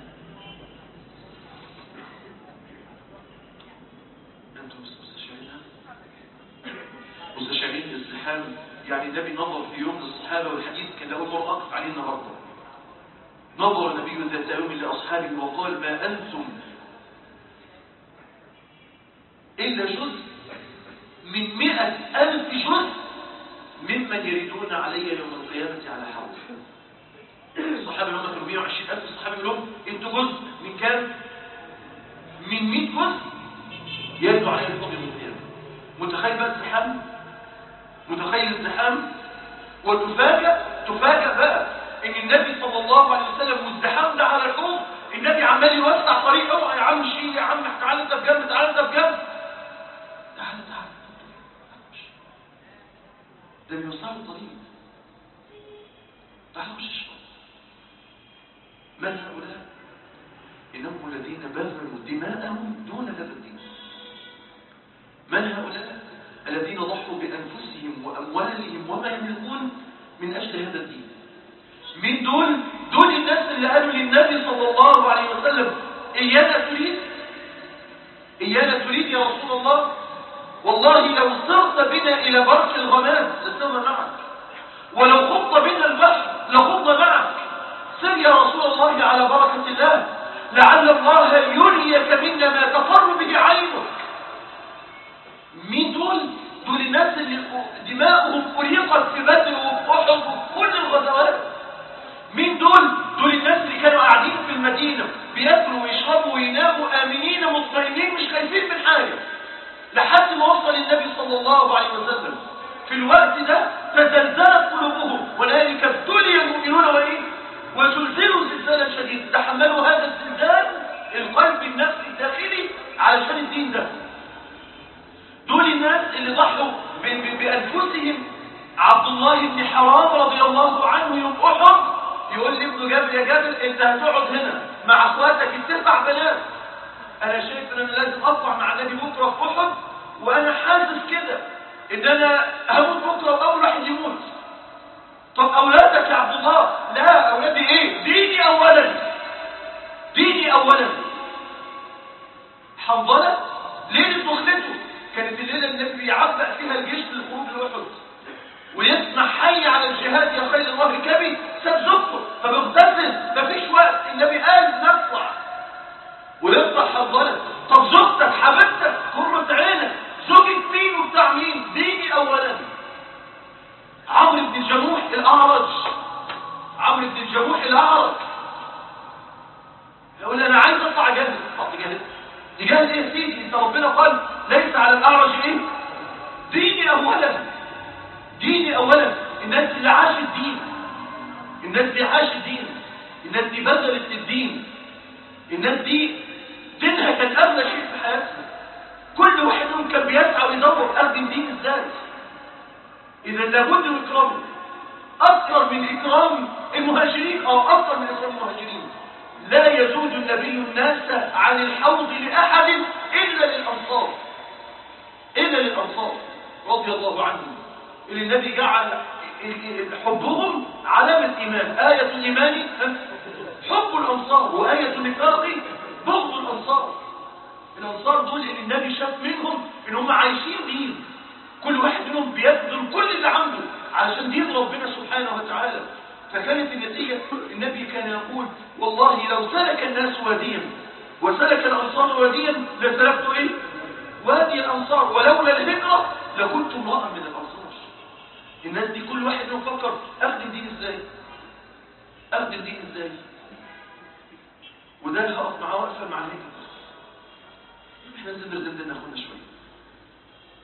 Speaker 2: انتم مستشعرينها مستشعرين الازدحام يعني النبي نظر في يوم للصحابه والحديث كان له مرة اقف عليه النهارده نظر النبي ذات يوم لاصحابه وقال ما انتم الا جزء من مئة الف جزء ممن يريدون علي يوم القيامة على حوض الصحابة اللي هم كانوا 120 ألف الصحابة يقول لهم انتوا جزء من كام؟ من 100 جزء يردوا علي الفضل يوم القيامة متخيل بقى الزحام؟ متخيل الزحام؟ وتفاجأ تفاجأ بقى ان النبي صلى الله عليه وسلم والزحام ده على الحوض النبي عمال يوسع طريق اوعى يا عم شيل يا عم تعالى انت بجنب تعالى انت بجنب تعالى تعالى ده بيوسعوا الطريق تعالوا مش اشرب من هؤلاء إنهم الذين بذلوا دماءهم دون هذا الدين من هؤلاء الذين ضحوا بأنفسهم وأموالهم وما يملكون من أجل هذا الدين من دول دول الناس اللي قالوا للنبي صلى الله عليه وسلم إيانا تريد إيانا تريد يا رسول الله والله لو سرت بنا إلى برك الغمام لسرنا معك ولو خضت بنا البحر لخضنا معك سر يا رسول الله على بركة الله لعل الله يريك منا ما تقر به عينك مين دول؟ دول الناس اللي دماؤهم أريقت في بدر وفي أحد وفي كل الغزوات مين دول؟ دول الناس اللي كانوا قاعدين في المدينة بياكلوا ويشربوا ويناموا آمنين مطمئنين مش خايفين من حاجة لحد ما وصل النبي صلى الله عليه وسلم في الوقت ده تزلزلت قلوبهم ولذلك ابتلي المؤمنون وايه وزلزلوا زلزالا شديدا تحملوا هذا الزلزال القلب النفسي الداخلي علشان الدين ده دول الناس اللي ضحوا ب- ب- بانفسهم عبد الله بن حرام رضي الله عنه يوم احد يقول لابنه جابر يا جابر انت هتقعد هنا مع اخواتك التسع بنات انا شايف ان انا لازم اطلع مع النبي بكره في احد وانا حاسس كده ان انا هموت بكره واول واحد يموت طب اولادك يا عبد الله لا اولادي ايه ديني اولا ديني اولا حنظله ليله دخلته كانت الليله النبي بيعبأ فيها الجيش للخروج لاحد ويسمع حي على الجهاد يا خير الله كبي ساب زوجته فبيغتسل مفيش وقت النبي قال نطلع ويطلع حنظله طب زوجتك حبيبتك قرة عينك زوجة مين وبتاع مين ديني اولا عمرو بن الجموح الاعرج عمرو بن الجموح الاعرج يقول انا عايز اطلع اجاهد طب تجاهد تجاهد ايه يا سيدي انت ربنا قال ليس على الاعرج ايه ديني اولا ديني اولا الناس اللي عاشت الدين الناس دي عاشت الدين الناس دي بذلت الدين الناس دي دينها كان اغلى شيء في حياتها كل واحد منهم كان بيسعى ويدور اخدم دين ازاي اذا لابد من اكرامه اكثر من اكرام المهاجرين او اكثر من اكرام المهاجرين لا يزود النبي الناس عن الحوض لاحد الا للانصار الا للانصار رضي الله عنهم اللي النبي جعل حبهم علامة إيمان آية الإيمان حب الأنصار وآية النفاق بغض الأنصار الأنصار دول اللي النبي شاف منهم إن هم عايشين دين كل واحد منهم بيبذل كل اللي عنده علشان دين ربنا سبحانه وتعالى فكانت النتيجة النبي كان يقول والله لو سلك الناس واديا وسلك الأنصار واديا لسلكت إيه؟ وادي الأنصار ولولا الهجرة لكنت امرأ من الأنصار الناس دي كل واحد منهم فكر أخدم دين إزاي أخدم دين إزاي وده اللي هقف معاه وقفة مع الهجرة احنا نزل نزل اخونا شوية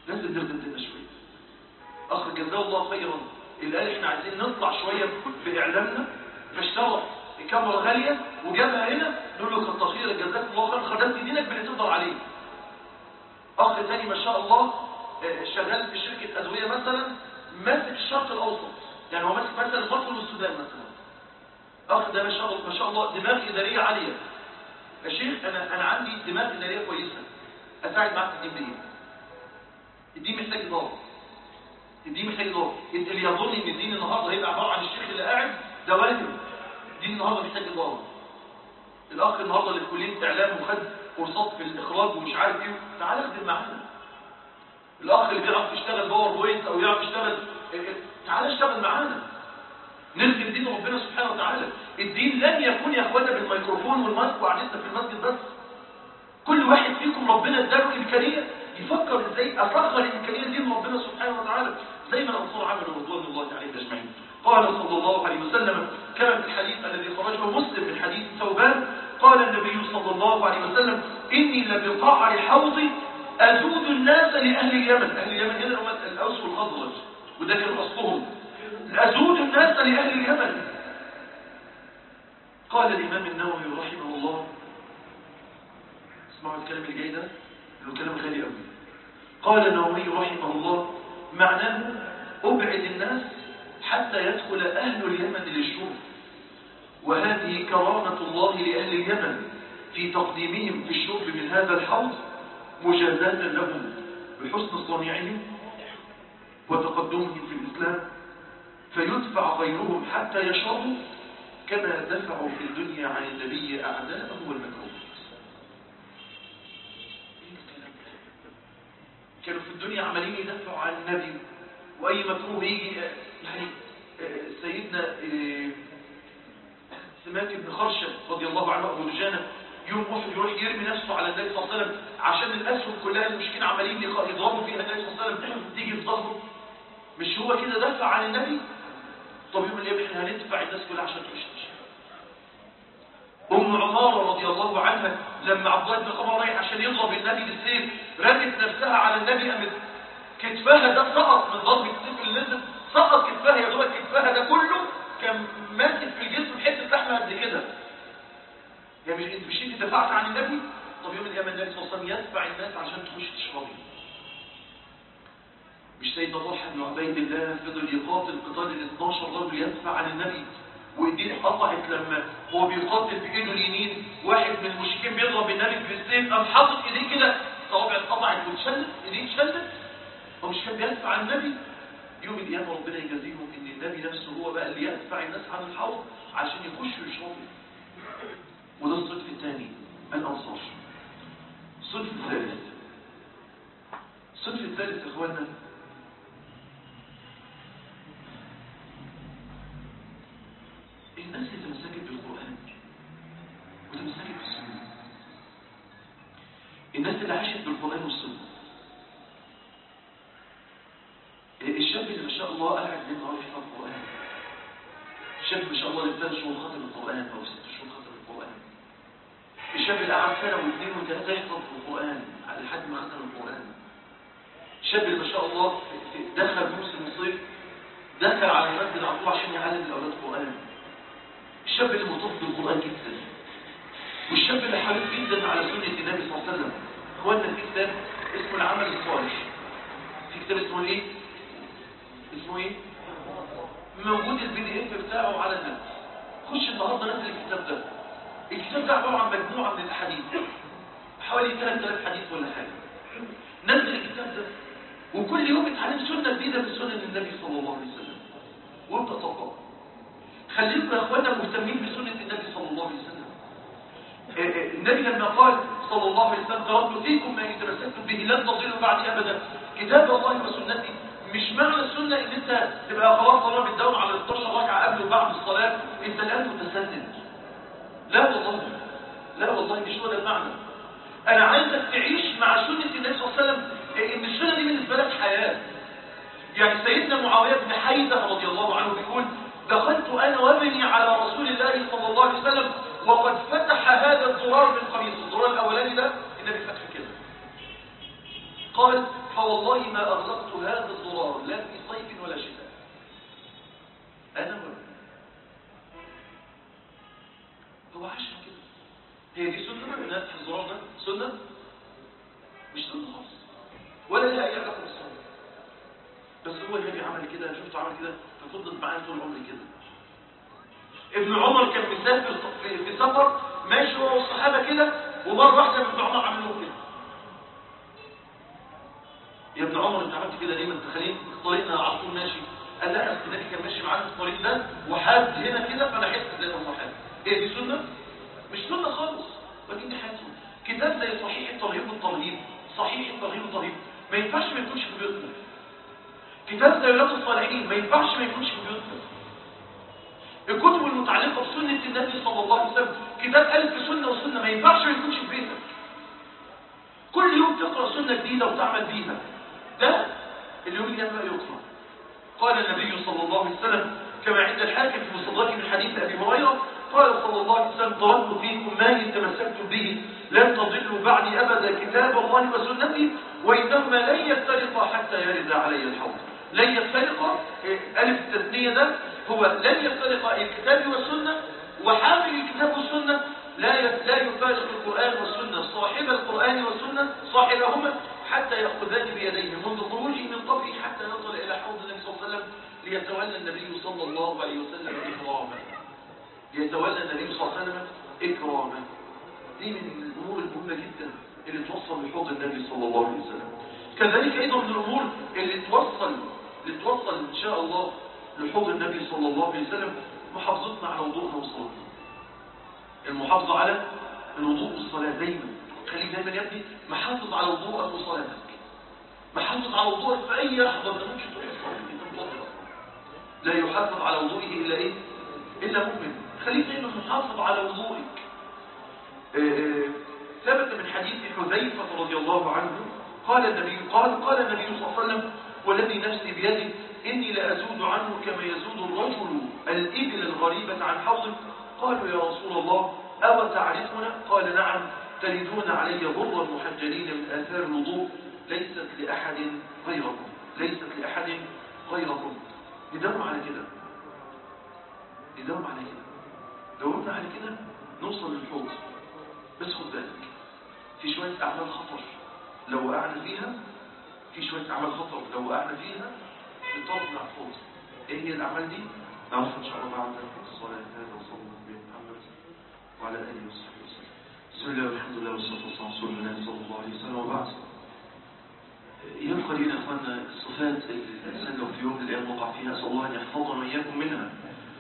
Speaker 2: لازم نخدم ديننا شويه اخ جزاه الله خيرا اللي قال احنا عايزين نطلع شويه في اعلامنا فاشترى كاميرا غاليه وجابها هنا نقول له كتر خيرك جزاك الله خير خدمت دينك باللي تقدر عليه اخ تاني ما شاء الله آه، شغال في شركه ادويه مثلا ماسك الشرق الاوسط يعني هو ماسك مثلا مصر والسودان مثلا اخ ده ما شاء الله ما شاء الله دماغ اداريه عاليه يا شيخ انا انا عندي دماغ اداريه كويسه اساعد معاك في الدين بايه الدين محتاج اداره الدين محتاج اداره انت اللي يظن ان الدين النهارده هيبقى عباره عن الشيخ اللي قاعد ده واجب الدين النهارده محتاج اداره الاخ النهارده اللي في كليه اعلام وخد كورسات في الاخراج ومش عارف ايه تعال اخدم معانا الاخ اللي بيعرف يشتغل باور بوينت او يعرف يشتغل إيه إيه، تعال اشتغل معانا نخدم دين ربنا سبحانه وتعالى الدين لن يكون يا اخوانا بالميكروفون والمايك وقعدتنا في المسجد بس كل واحد فيكم ربنا اداله امكانيه يفكر ازاي اسخر الامكانيه دي من ربنا سبحانه وتعالى زي ما الانصار عملوا رضوان الله عليهم اجمعين قال صلى الله عليه وسلم كما في الحديث الذي خرجه مسلم من حديث ثوبان قال النبي صلى الله عليه وسلم اني لبقاع حوضي ازود الناس لاهل اليمن اهل اليمن هنا هم الاوس والخزرج وده كان اصلهم ازود الناس لاهل اليمن قال الامام النووي رحمه الله اسمعوا الكلام اللي جاي ده له كلام غالي قوي قال النووي رحمه الله معناه ابعد الناس حتى يدخل اهل اليمن للشرب وهذه كرامة الله لأهل اليمن في تقديمهم في الشرب من هذا الحوض مجازاة لهم بحسن صنيعهم وتقدمهم في الإسلام فيدفع غيرهم حتى يشربوا كما دفعوا في الدنيا عن النبي أعداءه والمكروه كانوا في الدنيا عمالين يدافعوا عن النبي وأي مكروه يجي يعني سيدنا سماك بن خرشم رضي الله عنه أبو دجانة يوم واحد يروح يرمي نفسه على النبي صلى الله عليه وسلم عشان الأسهم كلها المشكين عمالين يضربوا فيها النبي صلى الله عليه وسلم تيجي في ظهره مش هو كده دافع عن النبي طب يوم الأيام احنا هندفع الناس كلها عشان تعيش أم عمارة رضي الله عنها لما عبد الله بن عمر رايح عشان يضرب النبي بالسيف رمت نفسها على النبي قامت كتفها ده سقط من ضرب السيف اللي نزل سقط كتفها يا دوبك كتفها ده كله كان ماسك في الجسم حته لحمه قد كده يعني مش انت مش انت دفعت عن النبي طب يوم القيامه النبي صلى الله عليه وسلم يدفع الناس عشان تخش تشربي مش سيدنا طلحه بن عبيد الله فضل يقاتل قتال ال 12 رجل يدفع عن النبي وايديه اتقطعت لما هو بيقاتل بايده اليمين واحد من المشركين بيضرب النبي بالسيف قام حاطط ايديه كده صوابع اتقطعت واتشلت ايديه اتشلت هو مش كان بيدفع عن النبي يوم القيامه ربنا يجازيهم ان النبي نفسه هو بقى اللي يدفع الناس عن الحوض عشان يخشوا يشربوا وده الصنف الثاني الانصار الصنف الثالث الصنف الثالث يا اخوانا الناس اللي تمسكت بالقران وتمسكت بالسنه الناس اللي عاشت بالقران والسنه الشاب اللي ما شاء الله قاعد ليل نهار يحفظ القرآن الشاب ما شاء الله اللي ثلاث شهور ختم القرآن أو ست شهور ختم القرآن الشاب اللي قعد سنة واثنين وثلاثة يحفظ القرآن لحد ما ختم القرآن الشاب اللي ما شاء الله دخل موسم الصيف دخل على المسجد على طول عشان يعلم الأولاد القرآن الشاب اللي مرتبط بالقرآن جدا والشاب اللي حريص جدا على سنة النبي صلى الله عليه وسلم اخواننا في كتاب اسمه العمل الصالح في كتاب اسمه ايه؟ اسمه ايه موجود البي دي اف بتاعه على النت خش النهارده نزل الكتاب ده الكتاب ده عباره عن مجموعه من الاحاديث حوالي 3000 حديث ولا حاجه نزل الكتاب ده وكل يوم اتعلم سنه جديده من سنن النبي صلى الله عليه وسلم وابدا طبقها خليكم يا اخوانا مهتمين بسنه النبي صلى الله عليه وسلم النبي لما قال صلى الله عليه وسلم تركت فيكم ما ان تمسكتم به لن تضلوا بعدي ابدا كتاب الله وسنتي مش معنى السنة ان انت تبقى خلاص صلاة بتداوم على 16 ركعة قبل وبعد الصلاة انت الان متسنن لا والله لا والله مش هو ده المعنى انا عايزك تعيش مع سنة النبي صلى الله عليه وسلم ان السنة دي بالنسبة لك حياة يعني سيدنا معاوية بن حيدة رضي الله عنه بيقول دخلت انا وابني على رسول الله صلى الله عليه وسلم وقد فتح هذا الزرار من قميص الزرار الاولاني ده النبي فتح كده قال فوالله ما أغلقت هذا الضرار لا في صيف ولا شتاء أنا ولا هو عاش كده هي دي سنة من الناس في الزرار ده سنة مش سنة خالص ولا لها أي علاقة بالسنة بس هو النبي عمل كده شفته عمل كده ففضلت معايا طول عمري كده ابن عمر كان مسافر في في سفر ماشي هو والصحابة كده ومرة واحدة ابن عمر عمل له كده يا ابن عمر انت عملت كده ليه ما انت خليك طريقنا على طول ماشي قال لا اصل النبي كان ماشي معانا في الطريق ده وحاد هنا كده فانا حس زي ما هو حاد هي دي سنه مش سنه خالص ولكن دي حاجه كتاب زي صحيح الترغيب والترهيب صحيح الترغيب والترهيب ما ينفعش ما يكونش في بيوتنا كتاب زي رياض الصالحين ما ينفعش ما يكونش في بيوتنا الكتب المتعلقة بسنة النبي صلى الله عليه وسلم كتاب ألف سنة وسنة ما ينفعش ما يكونش في بيتك كل يوم تقرأ سنة جديدة وتعمل بيها ده اليوم اللي ينبغي يقرأ قال النبي صلى الله عليه وسلم كما عند الحاكم في مصدرك من حديث أبي هريرة قال صلى الله عليه وسلم تركت فيكم ما إن تمسكتم به لن تضلوا بعدي أبدا كتاب الله وسنتي وإنهما لن يفترقا حتى يرد علي الحوض لن يفترقا إيه، ألف التثنية ده هو لن يفترقا الكتاب والسنة وحامل الكتاب والسنة لا ي- لا يفارق القرآن والسنة صاحب القرآن والسنة صاحبهما حتى يأخذان بيديه منذ خروجه من قبره حتى يصل إلى حوض النبي صلى الله عليه وسلم ليتولى النبي صلى الله عليه وسلم إكراما ليتولى النبي صلى الله عليه وسلم إكراما دي من الأمور المهمة جدا اللي توصل لحوض النبي صلى الله عليه وسلم كذلك أيضا من الأمور اللي توصل اللي توصل إن شاء الله لحوض النبي صلى الله عليه وسلم محافظتنا على وضوءنا وصلاتنا المحافظة على الوضوء والصلاة دايما خليك دايما يا ابني محافظ على وضوءك وصلاتك محافظ على وضوءك في أي لحظة ما تمشي تروح تصلي أنت مطلق لا يحافظ على وضوئه إلا إيه؟ إلا مؤمن خليك دايما محافظ على وضوئك آه، آه، ثبت من حديث حذيفة رضي الله عنه قال النبي قال قال النبي صلى الله عليه وسلم والذي نفسي بيده إني لأزود عنه كما يزود الرجل الإبل الغريبة عن حوضه قالوا يا رسول الله أو تعرفنا قال نعم تلدون علي غرا محجلين من آثار الوضوء ليست لأحد غيركم ليست لأحد غيركم نداوم على كده نداوم على كده داومنا على كده نوصل للحوض بس خد بالك في شوية أعمال خطر لو وقعنا فيها في شوية أعمال خطر لو وقعنا فيها بتطلع الحوض إيه هي الأعمال دي؟ نعرف إن شاء الله بعد الصلاة هذا وصلى الله عليه محمد وعلى آله وصحبه وسلم بسم الله والحمد لله والصلاة والسلام على رسول الله صلى الله عليه وسلم وبعد يبقى لنا يا اخوانا الصفات اللي الانسان لو في يوم من الايام وقع فيها اسال الله ان يحفظنا واياكم منها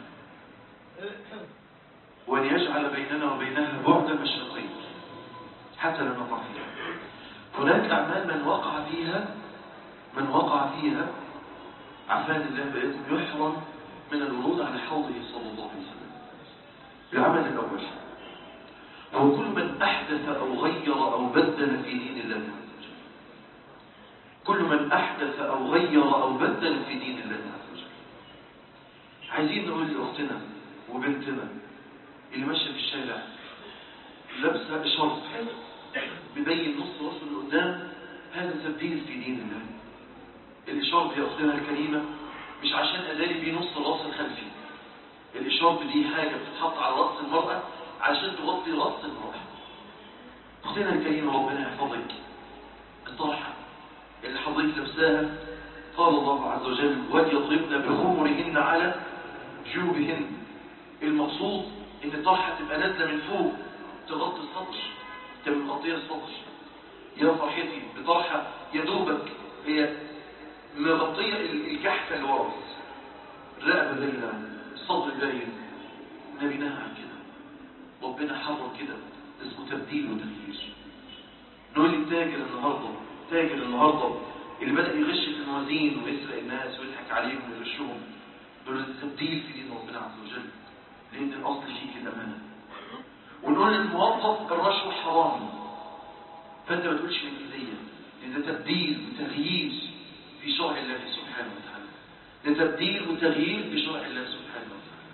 Speaker 2: وان يجعل بيننا وبينها بعد مشرقين حتى لا نقع فيها هناك اعمال من وقع فيها من وقع فيها عفان الله بإذن يحرم من الورود على حوضه صلى الله عليه وسلم العمل الأول هو كل من أحدث أو غير أو بدل في دين الله عز وجل كل من أحدث أو غير أو بدل في دين الله عز وجل عايزين نقول لأختنا وبنتنا اللي ماشية في الشارع لابسة شرط ببين نص راسه اللي قدام هذا تبديل في دين الله الإشارة يا أختنا الكريمة مش عشان أداري بيه نص الراس الخلفي الإشارة دي حاجة بتتحط على رأس المرأة عشان تغطي رأس المرأة أختنا الكريمة ربنا يحفظك الطرحة اللي حضرتك لابساها قال الله عز وجل وليضربن بخمرهن على جيوبهن المقصود ان الطرحة تبقى نازلة من فوق تغطي السطر تبقى مغطية السطر يا فرحتي بطرحة يا دوبك هي مغطية الكحفة اللي ورا الرقبة باينة الصدر باين النبي نهى عن كده ربنا حرم كده اسمه تبديل وتغيير نقول لي تاجر النهارده تاجر النهارده اللي بدأ يغش في الموازين ويسرق الناس ويضحك عليهم ويغشهم دول التبديل في دين ربنا عز وجل لأن الأصل فيه كده أمانة ونقول للموظف الرشوة حرام فأنت ما تقولش الإنجليزية لأن ده تبديل وتغيير في شرع الله سبحانه وتعالى ده تبديل وتغيير في شرع الله سبحانه وتعالى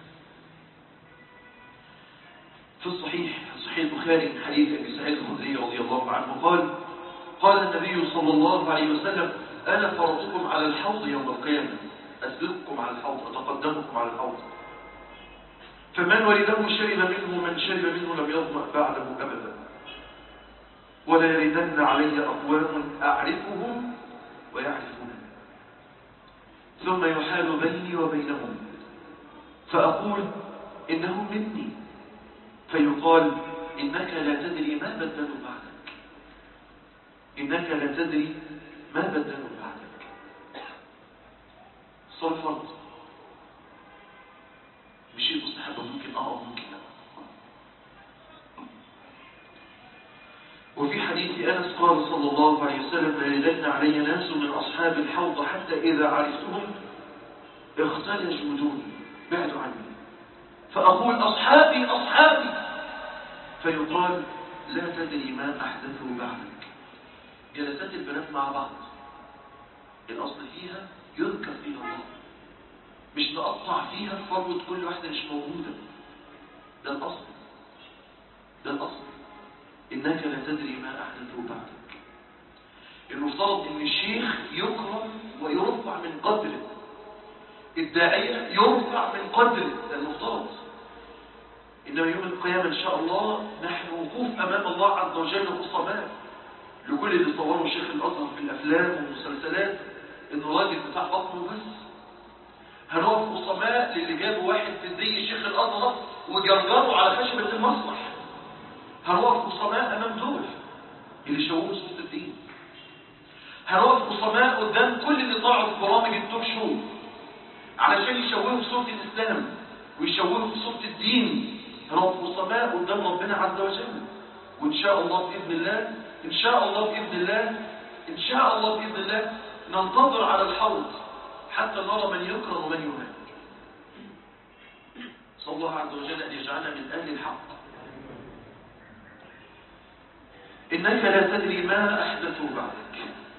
Speaker 2: في الصحيح صحيح البخاري من حديث ابي سعيد الخدري رضي الله عنه قال قال النبي صلى الله عليه وسلم أنا فرطكم على الحوض يوم القيامة أسبقكم على الحوض أتقدمكم على الحوض فمن ولده شرب منه من شرب منه لم يظمأ بعده أبدا ولا يردن علي أقوام أعرفهم ويعرفون ثم يحال بيني وبينهم فأقول إنهم مني فيقال إنك لا تدري ما بدلوا بعدك إنك لا تدري ما بدلوا بعدك صار فرض مش شيء مستحب ممكن اه ممكن لا وفي حديث أنس قال صلى الله عليه وسلم ليلتنا علي ناس من أصحاب الحوض حتى إذا عرفتهم اختلجوا دوني بعدوا عني فأقول أصحابي أصحابي فيقال لا تدري ما أحدثوا بعدك جلسات البنات مع بعض الأصل فيها يذكر فيها الله مش نقطع فيها فروة كل واحدة مش موجودة ده الأصل ده الأصل إنك لا تدري ما أحدثوا بعدك المفترض إن الشيخ يكرم ويرفع من قدره الداعية يرفع من قدره ده المفترض إنما يوم القيامة إن شاء الله نحن وقوف أمام الله عز وجل قصباء لكل اللي صوروا شيخ الأزهر في الأفلام والمسلسلات إنه راجل بتاع بطنه بس هنقف قصباء للي جابوا واحد في زي شيخ الأزهر وجرجروا على خشبة المسرح هنقف قصماء أمام دول اللي شوهوا صوت الدين هنقف قصماء قدام كل اللي طلعوا في برامج التوك شو علشان يشوهوا صوت الإسلام ويشوهوا صوت الدين هنقف قصماء قدام ربنا عز وجل وإن شاء الله بإذن الله إن شاء الله بإذن الله إن شاء الله بإذن الله ننتظر على الحوض حتى نرى من يكرم ومن يهان صلى الله عز وجل أن يجعلنا من أهل الحق إنك لا تدري ما أحدثوا بعدك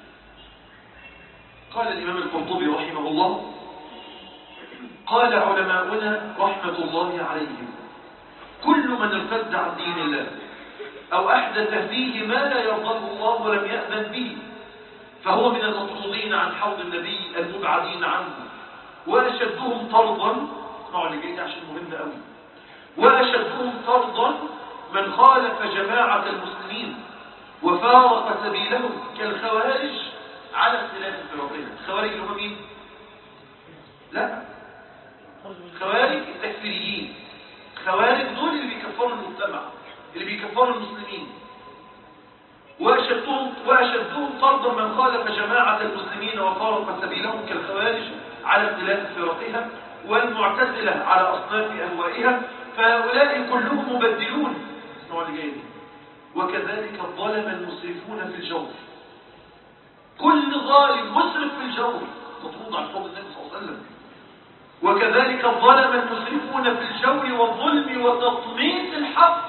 Speaker 2: قال الإمام القرطبي رحمه الله قال علماؤنا رحمة الله عليهم كل من ارتد عن دين الله أو أحدث فيه ما لا يرضاه الله ولم يأذن به فهو من المطرودين عن حوض النبي المبعدين عنه وأشدهم طردا اسمعوا اللي جاي عشان مهم قوي وأشدهم طردا من خالف جماعة المسلمين وفارق سبيلهم كالخوارج على اختلاف فرقهم الخوارج اللي هم مين؟ لا خوارج التكفيريين خوارج دول اللي بيكفروا المجتمع اللي بيكفروا المسلمين وأشدهم, وأشدهم طردا من خالف جماعة المسلمين وفارق سبيلهم كالخوارج على اختلاف فرقها والمعتزلة على أصناف أهوائها فهؤلاء كلهم مبدلون اسمعوا اللي جاي دي وكذلك الظلم المسرفون في الجور كل ظالم مسرف في الجور مطرود عن فضل النبي صلى الله عليه وسلم وكذلك الظلم المسرفون في الجور والظلم وتطميس الحق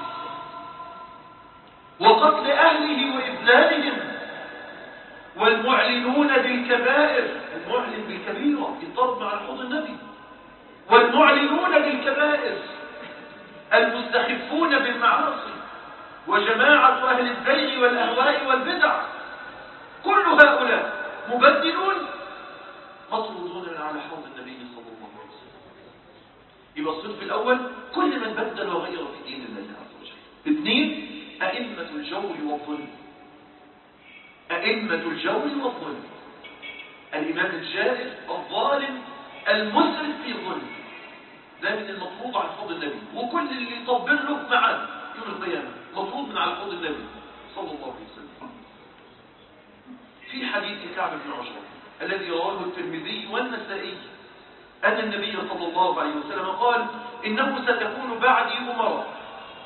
Speaker 2: وقتل أهله وإذلالهم والمعلنون بالكبائر المعلن بالكبيرة يطرد مع حوض النبي والمعلنون بالكبائر المستخفون بالمعاصي وجماعة أهل الزيغ والأهواء والبدع كل هؤلاء مبدلون مطرودون من على حوض النبي صلى الله عليه وسلم يبقى الصنف الأول كل من بدل وغير في دين الله عز وجل اثنين أئمة الجور والظلم أئمة الجور والظلم الإمام الجائر الظالم المسرف في ظلم ده من المطلوب على حوض النبي وكل اللي يطبل له معاه يوم القيامة مطلوب من على حوض النبي صلى الله عليه وسلم في حديث كعب بن عشر الذي رواه الترمذي والنسائي أن النبي صلى الله عليه وسلم قال إنه ستكون بعدي أمراء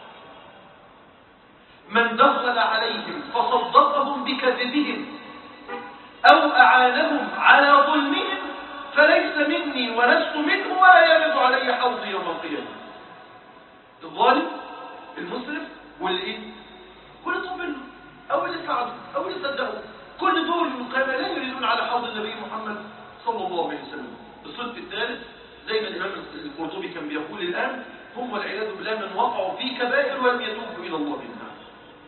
Speaker 2: من دخل عليهم فصدقهم بكذبهم أو أعانهم على ظلمهم فليس مني ولست منه ولا يرد علي حوضي يوم القيامة الظالم المسرف والإيه كل طبل أو اللي ساعده أو اللي صدقه كل دول من القيامة لا يريدون على حوض النبي محمد صلى الله عليه وسلم الصدق الثالث زي ما الإمام القرطبي كان بيقول الآن هم والعياذ بالله من وقعوا في كبائر ولم يتوبوا إلى الله منها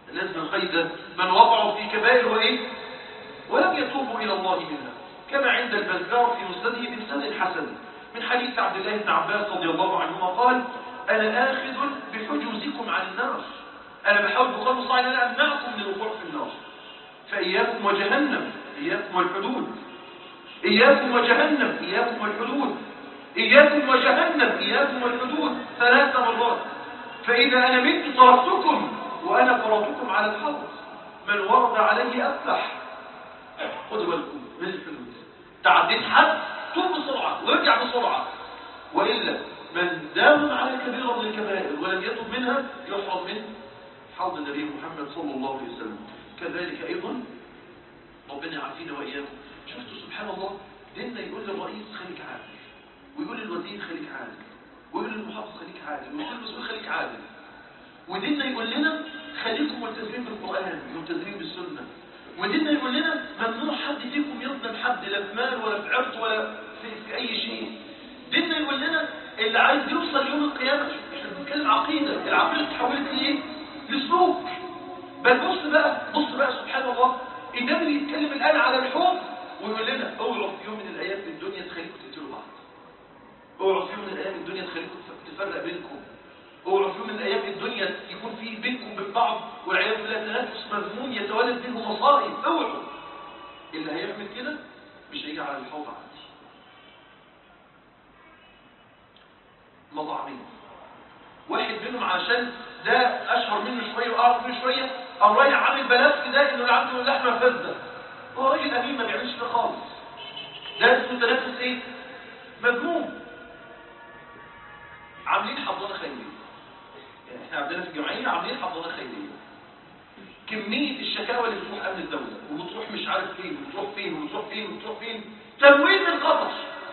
Speaker 2: الناس من القيد من وقعوا في كبائر وإيه ولم يتوبوا إلى الله منها كما عند البزار في مسنده بسند حسن من حديث عبد الله بن عباس رضي الله عنهما قال أنا آخذ بحجوزكم عن النار أنا بحاول بقدر صحيح أن أنا أمنعكم من الوقوع في النار فإياكم وجهنم إياكم والحدود إياكم وجهنم إياكم والحدود إياكم وجهنم إياكم والحدود ثلاث مرات فإذا أنا مت تركتكم وأنا فرضكم على الحوض من ورد عليه أفلح خدوا بالكم من الحدود تعديت حد توب بسرعة وارجع بسرعة وإلا من دام على كبيرة من الكبائر ولم يتب منها يحرم من حوض النبي محمد صلى الله عليه وسلم كذلك أيضا ربنا يعافينا وإياكم شفتوا سبحان الله ديننا يقول للرئيس خليك عادل ويقول للوزير خليك عادل ويقول للمحافظ خليك عادل ويقول للمسؤول خليك عادل وديننا يقول لنا خليكم ملتزمين بالقرآن ملتزمين بالسنة وديننا يقول لنا ممنوع حد فيكم يظلم حد لا في مال ولا في عرض ولا في, في أي شيء ديننا يقول لنا اللي عايز يوصل يوم القيامة احنا بنتكلم عقيدة العقيدة اتحولت لإيه؟ لسلوك بل بص بقى بص بقى سبحان الله النبي بيتكلم الآن على الحب ويقول لنا اوعوا في يوم من الأيام في الدنيا تخليكم تقتلوا بعض اوعوا في يوم من الأيام الدنيا تخليكم تفرق بينكم اوعوا في يوم من الأيام الدنيا يكون في بينكم وبين بعض والعياذ بالله تنافس مذموم يتولد منه مصائب اوعوا اللي هيعمل كده مش هيجي على الحوض عندي مضاعفين واحد منهم عشان ده اشهر منه شويه واعرف منه شويه او رايح عامل بلاغ ده انه اللي عنده لحمه فزه هو راجل امين ما بيعملش كده خالص ده اسمه تنافس ايه مذموم عاملين حضانه خيريه يعني احنا عندنا في الجمعيه عاملين حضانه خيريه كميه الشكاوى اللي بتروح امن الدوله وبتروح مش عارف فين وبتروح فين وبتروح فين وبتروح فين تمويل من قطر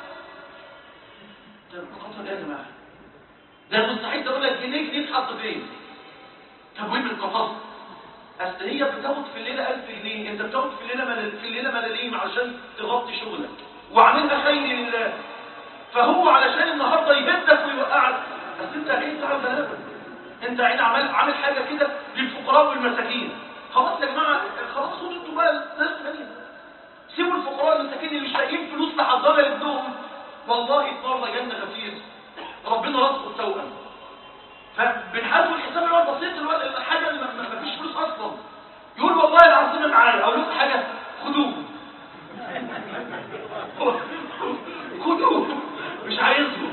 Speaker 2: تمويل من قطر ايه يا جماعه ده مستحيل تقول لك جنيه جنيه تحط فين تمويل من قطر اصل هي بتاخد في الليله 1000 جنيه انت بتاخد في الليله مل... في الليله ملاليم عشان تغطي شغلك وعاملها خير لله فهو علشان النهارده يهدك ويوقعك بس انت عين تعب غلابه انت عين عمل عامل حاجه كده للفقراء والمساكين خلاص يا جماعه خلاص خدوا انتوا بقى ناس ثانيه سيبوا الفقراء والمساكين اللي مش لاقيين فلوس لحضانه لابنهم والله النهارده جنه غفير ربنا رزقه التوأم فبنحاسب الحساب اللي هو بسيط الوقت الحاجه اللي ما فيش فلوس اصلا يقول والله العظيم انا معايا اقول لكم حاجه خدوه خدوه مش عايزه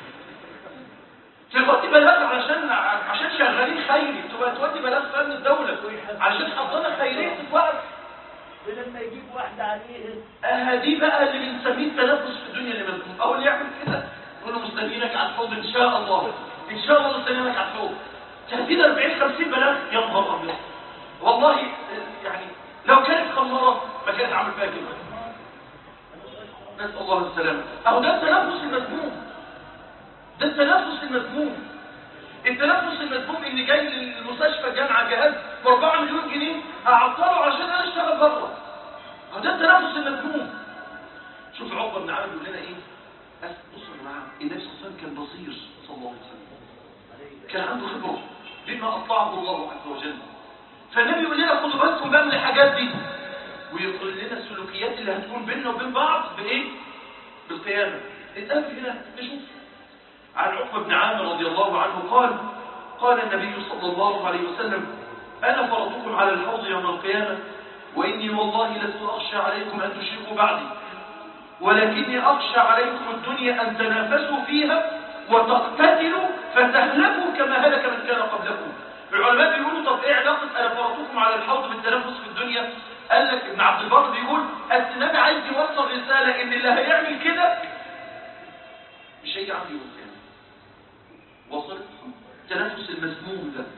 Speaker 2: تودي بلاغ علشان عشان شغالين خيري تبقى تودي بلاغ فن الدوله عشان حضانه خيريه تتوقف
Speaker 3: ولما يجيب واحده عليه
Speaker 2: اه دي بقى اللي بنسميه التنفس في الدنيا اللي ملكم او اللي يعمل كده يقول له مستنيينك على الحوض ان شاء الله ان شاء الله مستنيينك على الحوض 30 40 50 بلاغ يا نهار ابيض والله يعني لو كانت خماره ما كانت عامل فيها كده نسال الله السلامه اهو ده التنفس المذموم ده التنفس المذموم التنفس المذموم ان جاي للمستشفى الجامعه جهاز ب 4 مليون جنيه اعطله عشان انا اشتغل بره اهو ده التنفس المذموم شوف عقبه بن عامر بيقول لنا ايه بصوا يا جماعه النبي صلى الله عليه وسلم كان بصير صلى الله عليه وسلم كان عنده خبره بما اطلعه الله عز وجل فالنبي يقول لنا خدوا بالكم بقى من الحاجات دي ويقول لنا السلوكيات اللي هتكون بيننا وبين بعض بايه بالقيامه نتقابل هنا نشوف عن عقبه بن عامر رضي الله عنه قال قال النبي صلى الله عليه وسلم انا فرضكم على الحوض يوم القيامه واني والله لست اخشى عليكم ان تشركوا بعدي ولكني أخشى عليكم الدنيا أن تنافسوا فيها وتقتتلوا فتهلكوا كما هلك من كان قبلكم العلماء بيقولوا طب ايه علاقة أنا فرضتكم على الحوض بالتنافس في الدنيا قال لك ابن عبد البر بيقول النبي عايز يوصل رسالة ان اللي هيعمل كده مش هيجي عندي يوم القيامة وصل التنافس المذموم ده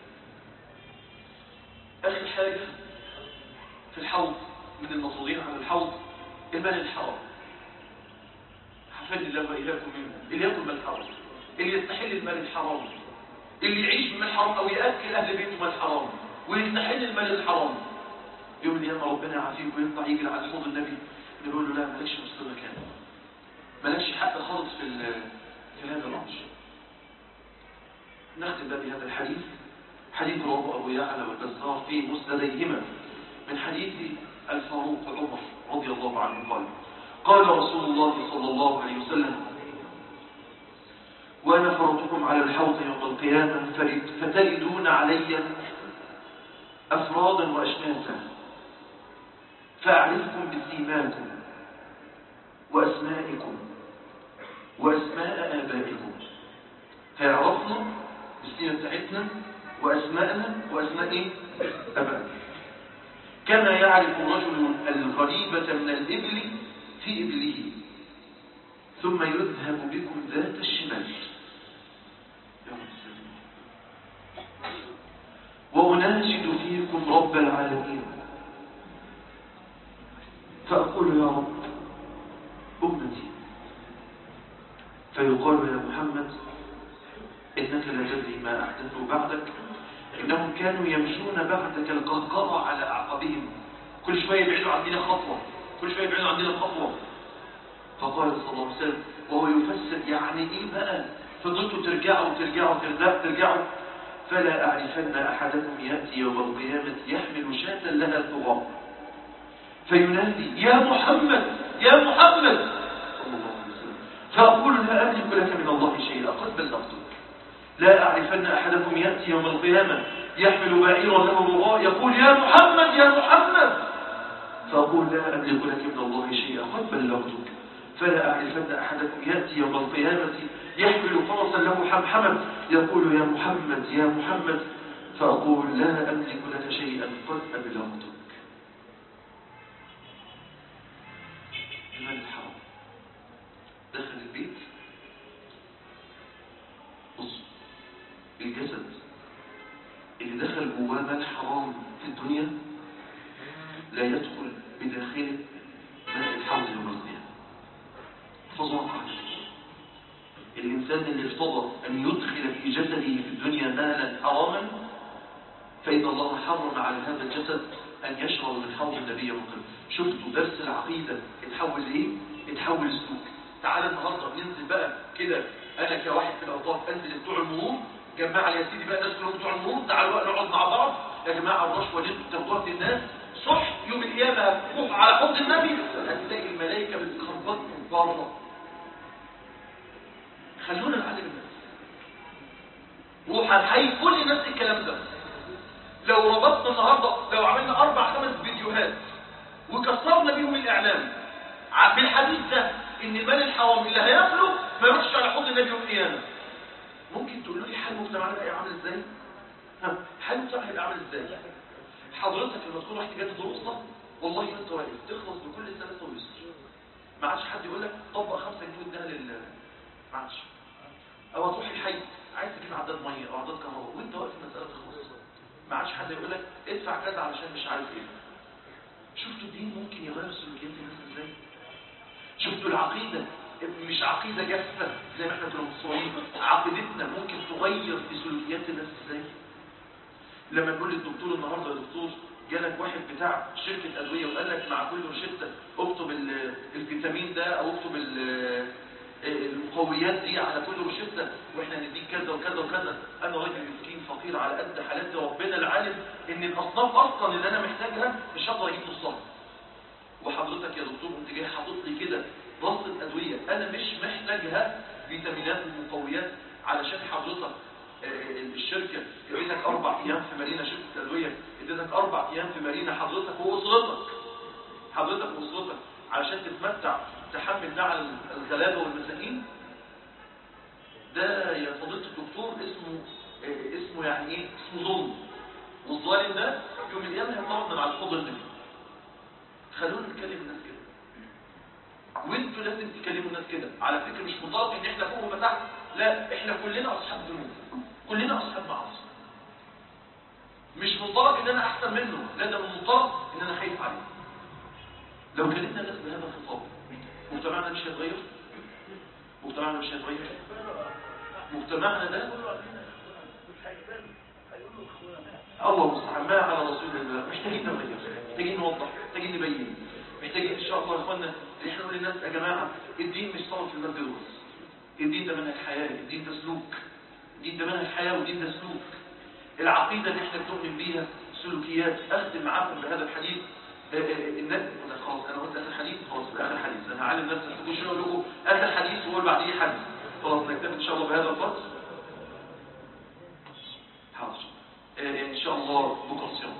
Speaker 2: آخر حاجة في الحوض من المصادين على الحوض المال الحرام حفظني الله وإياكم منه اللي يأكل مال حرام اللي يستحل المال الحرام اللي يعيش بمال حرام أو يأكل أهل بيته مال حرام ويستحل المال الحرام يوم القيامة ربنا يعافيه ويطلع يجري على حوض النبي نقول له لا مالكش مستوى مكان مالكش حق خالص في في هذا العرش نختم بقى بهذا الحديث حديث رواه أبو يعلى والبزار في مسنديهما من حديث الفاروق عمر رضي الله عنه قال قال رسول الله صلى الله عليه وسلم وأنا فرطكم على الحوض يوم القيامة فتلدون علي أفرادا وأشماسا فأعرفكم بسيماكم وأسمائكم وأسماء آبائكم فيعرفنا بالسيمة بتاعتنا وأسماءنا وأسماء إيه؟ أبائنا كما يعرف الرجل الغريبة من الإبل في إبله ثم يذهب بكم ذات الشمال وأناشد فيكم رب العالمين فأقول يا رب أمتي فيقال يا محمد إنك لا تدري ما أحدثوا بعدك إنهم كانوا يمشون بعدك القهقرة على أعقابهم كل شوية يبعدوا عندنا خطوة كل شوية يبعدوا عندنا خطوة فقال صلى الله عليه وسلم وهو يفسر يعني إيه بقى فضلتوا ترجعوا ترجعوا ترجعوا ترجعوا فلا أعرفن أحدكم يأتي يوم القيامة يحمل شاة لها الطغاة فينادي يا محمد يا محمد صلى الله عليه وسلم فأقول لا أملك لك من الله شيئا قد بلغتك لا أعرفن أحدكم يأتي يوم القيامة يحمل بعيرا له رغاء يقول يا محمد يا محمد فأقول لا أملك لك من الله شيئا قد بلغتك فلا أعرفن أحدكم يأتي يوم القيامة يحمل فرسا له حمحما يقول يا محمد يا محمد فأقول لا أملك لك شيئا قد أبلغتك المال الحرام دخل البيت بص الجسد اللي دخل جواه مال حرام في الدنيا لا يدخل بداخله ماء الحوض يوم القيامة فظن الإنسان اللي ارتضى أن يدخل في جسده في الدنيا مالا حراما فإن الله حرم على هذا الجسد أن يشرب من حوض النبي يوم القيامة شفتوا درس العقيدة اتحول لإيه؟ اتحول لسلوك تعال النهارده ننزل بقى كده أنا كواحد في الأوطان أنزل بتوع المرور جماعة يا سيدي بقى الناس كلهم بتوع المرور تعالوا بقى نقعد مع بعض يا جماعة الرشوة اللي انتوا بتاخدوها من الناس صح يوم القيامة روح على حوض النبي هتلاقي الملائكة بتخبطكم بره خلونا نعلم الناس روح هنحيي كل الناس الكلام ده لو ربطنا النهارده لو عملنا اربع خمس فيديوهات وكسرنا بيهم الاعلام بالحديث ده ان المال الحرام اللي هياكله ما يروحش على حوض النبي يوم القيامه ممكن تقولوا لي حال مجتمعنا هيبقى عامل ازاي؟ ها حال مجتمعنا هيبقى عامل ازاي؟ حضرتك لما تكون رحت جات دروسنا والله انت واقف تخلص بكل سلاسه ويسر ما عادش حد يقول لك طبق 5 جنيه واديها لل ما عادش او هتروح الحي عايز تجيب عداد ميه او عداد كهرباء وانت واقف المساله تخلص ما عادش حد يقول لك ادفع كذا علشان مش عارف ايه شفتوا الدين ممكن يغير سلوكيات الناس ازاي شفتوا العقيده مش عقيده جافه زي ما احنا كنا متصورين عقيدتنا ممكن تغير في سلوكيات الناس ازاي لما نقول للدكتور النهارده يا دكتور جالك واحد بتاع شركه ادويه وقال لك مع كل روشته اكتب الفيتامين ده او اكتب المقويات دي على كل روشته واحنا هنديك كذا وكذا وكذا انا راجل مسكين فقير على قد حالاتي ربنا العالم ان الاصناف اصلا اللي انا محتاجها مش هقدر اجيب نصها وحضرتك يا دكتور انت جاي حاطط لي كده رصه ادويه انا مش محتاجها فيتامينات ومقويات علشان حضرتك الشركه اديتك اربع ايام في مارينا شركه الادويه اديتك اربع ايام في مارينا حضرتك واسرتك حضرتك واسرتك علشان تتمتع تحمل ده على الغلابه والمساكين ده يا فضيله الدكتور اسمه اسمه يعني ايه اسمه ظلم والظالم ده يوم القيامه هيطردنا على الحوض النبي خلونا نتكلم الناس كده وانتوا لازم تكلموا الناس كده على فكره مش مطالب ان احنا فوق وتحت لا احنا كلنا اصحاب ذنوب كلنا اصحاب معاصي مش منطلق ان انا احسن منه لا ده من منطلق ان انا خايف عليه لو كلمنا الناس بهذا الخطاب مجتمعنا مش هيتغير مجتمعنا مش هيتغير مجتمعنا ده الله المستعان ما على رسول الله محتاجين نغير محتاجين نوضح محتاجين نبين محتاجين ان شاء الله يا اخوانا ان احنا نقول للناس يا جماعه الدين مش صنف في المادة بس الدين ده منهج حياه الدين ده سلوك الدين ده منهج حياه والدين ده سلوك العقيدة اللي احنا بنؤمن بيها سلوكيات اختم معاكم بهذا الحديث آه، آه، الناس أنا خلاص انا قلت اخر حديث خلاص يبقى اخر حديث انا هعلم نفسي ما تقولش اقول لكم اخر حديث وهو اللي بعديه حديث خلاص نكتفي ان شاء الله بهذا الفصل حاضر آه، ان شاء الله بكره صيام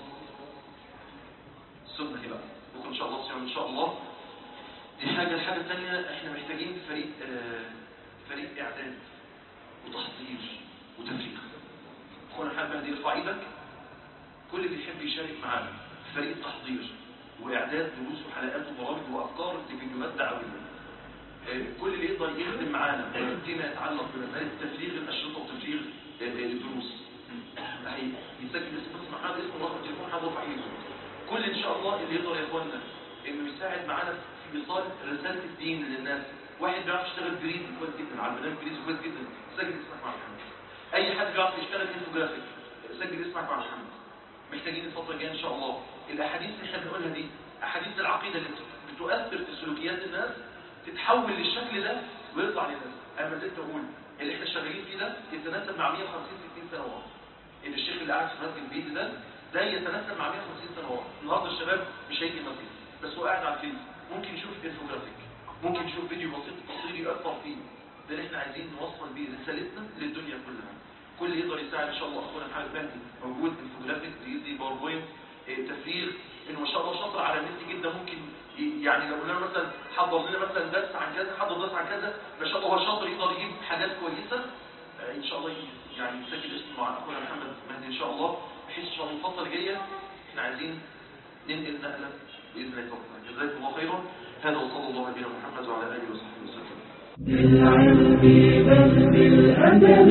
Speaker 2: السنه هي بقى بكره ان شاء الله صيام ان شاء الله دي حاجه الحاجه الثانيه احنا محتاجين فريق آه، فريق اعداد وتحضير وتفريغ اخونا محمد يرفع ايدك كل اللي يحب يشارك معانا في فريق تحضير واعداد دروس وحلقات وبرامج وافكار لفيديوهات دعويه آه، كل اللي يقدر يخدم معانا فيما يتعلق بمساله تفريغ الاشرطه وتفريغ آه، آه، الدروس هي يسجل اسم اسم محمد اسم رقم تليفون حد رفع ايده كل ان شاء الله اللي يقدر يا اخوانا انه يساعد معانا في ايصال رساله الدين للناس واحد بيعرف يشتغل بريد كويس جدا على البرنامج بريد كويس جدا سجل اسمك مع محمد اي حد بيعرف يشتغل انفوجرافيك سجل اسمك مع محمد محتاجين الفتره الجايه ان شاء الله الاحاديث اللي احنا بنقولها دي احاديث العقيده اللي بتؤثر في سلوكيات الناس تتحول للشكل ده ويطلع للناس انا زلت اقول اللي احنا شغالين فيه ده يتناسب مع 150 60 سنه ورا ان الشيخ اللي قاعد في مسجد البيت ده ده يتناسب مع 150 سنه ورا النهارده الشباب مش هيجي مسجد بس هو قاعد على الفيلم ممكن يشوف انفوجرافيك ممكن يشوف فيديو بسيط تصويري يأثر فيه ده اللي احنا عايزين نوصل بيه رسالتنا للدنيا كلها كل اللي يقدر يساعد ان شاء الله اخونا محمد مهدي موجود انفوجرافيك بيدي باوربوينت إيه، تفريغ انه ما شاء الله شاطر على النت جدا ممكن ي- يعني لو قلنا له مثلا حضر لنا مثلا درس عن كذا حضر درس عن كذا ما شاء الله هو شاطر يقدر يجيب حاجات كويسه آه، ان شاء الله ي- يعني يسجل اسمه مع اخونا محمد مهدي ان شاء الله بحيث ان شاء الله الفتره الجايه احنا عايزين ننقل نقله باذن الله تعالى جزاكم الله خيرا هذا وصلى الله على نبينا محمد وعلى اله وصحبه وسلم
Speaker 4: بالعلم بل بالأدب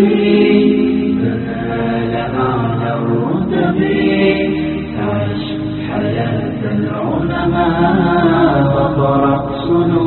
Speaker 4: تنال أعلى الرتب تعش حياة العلماء وفرق سلوك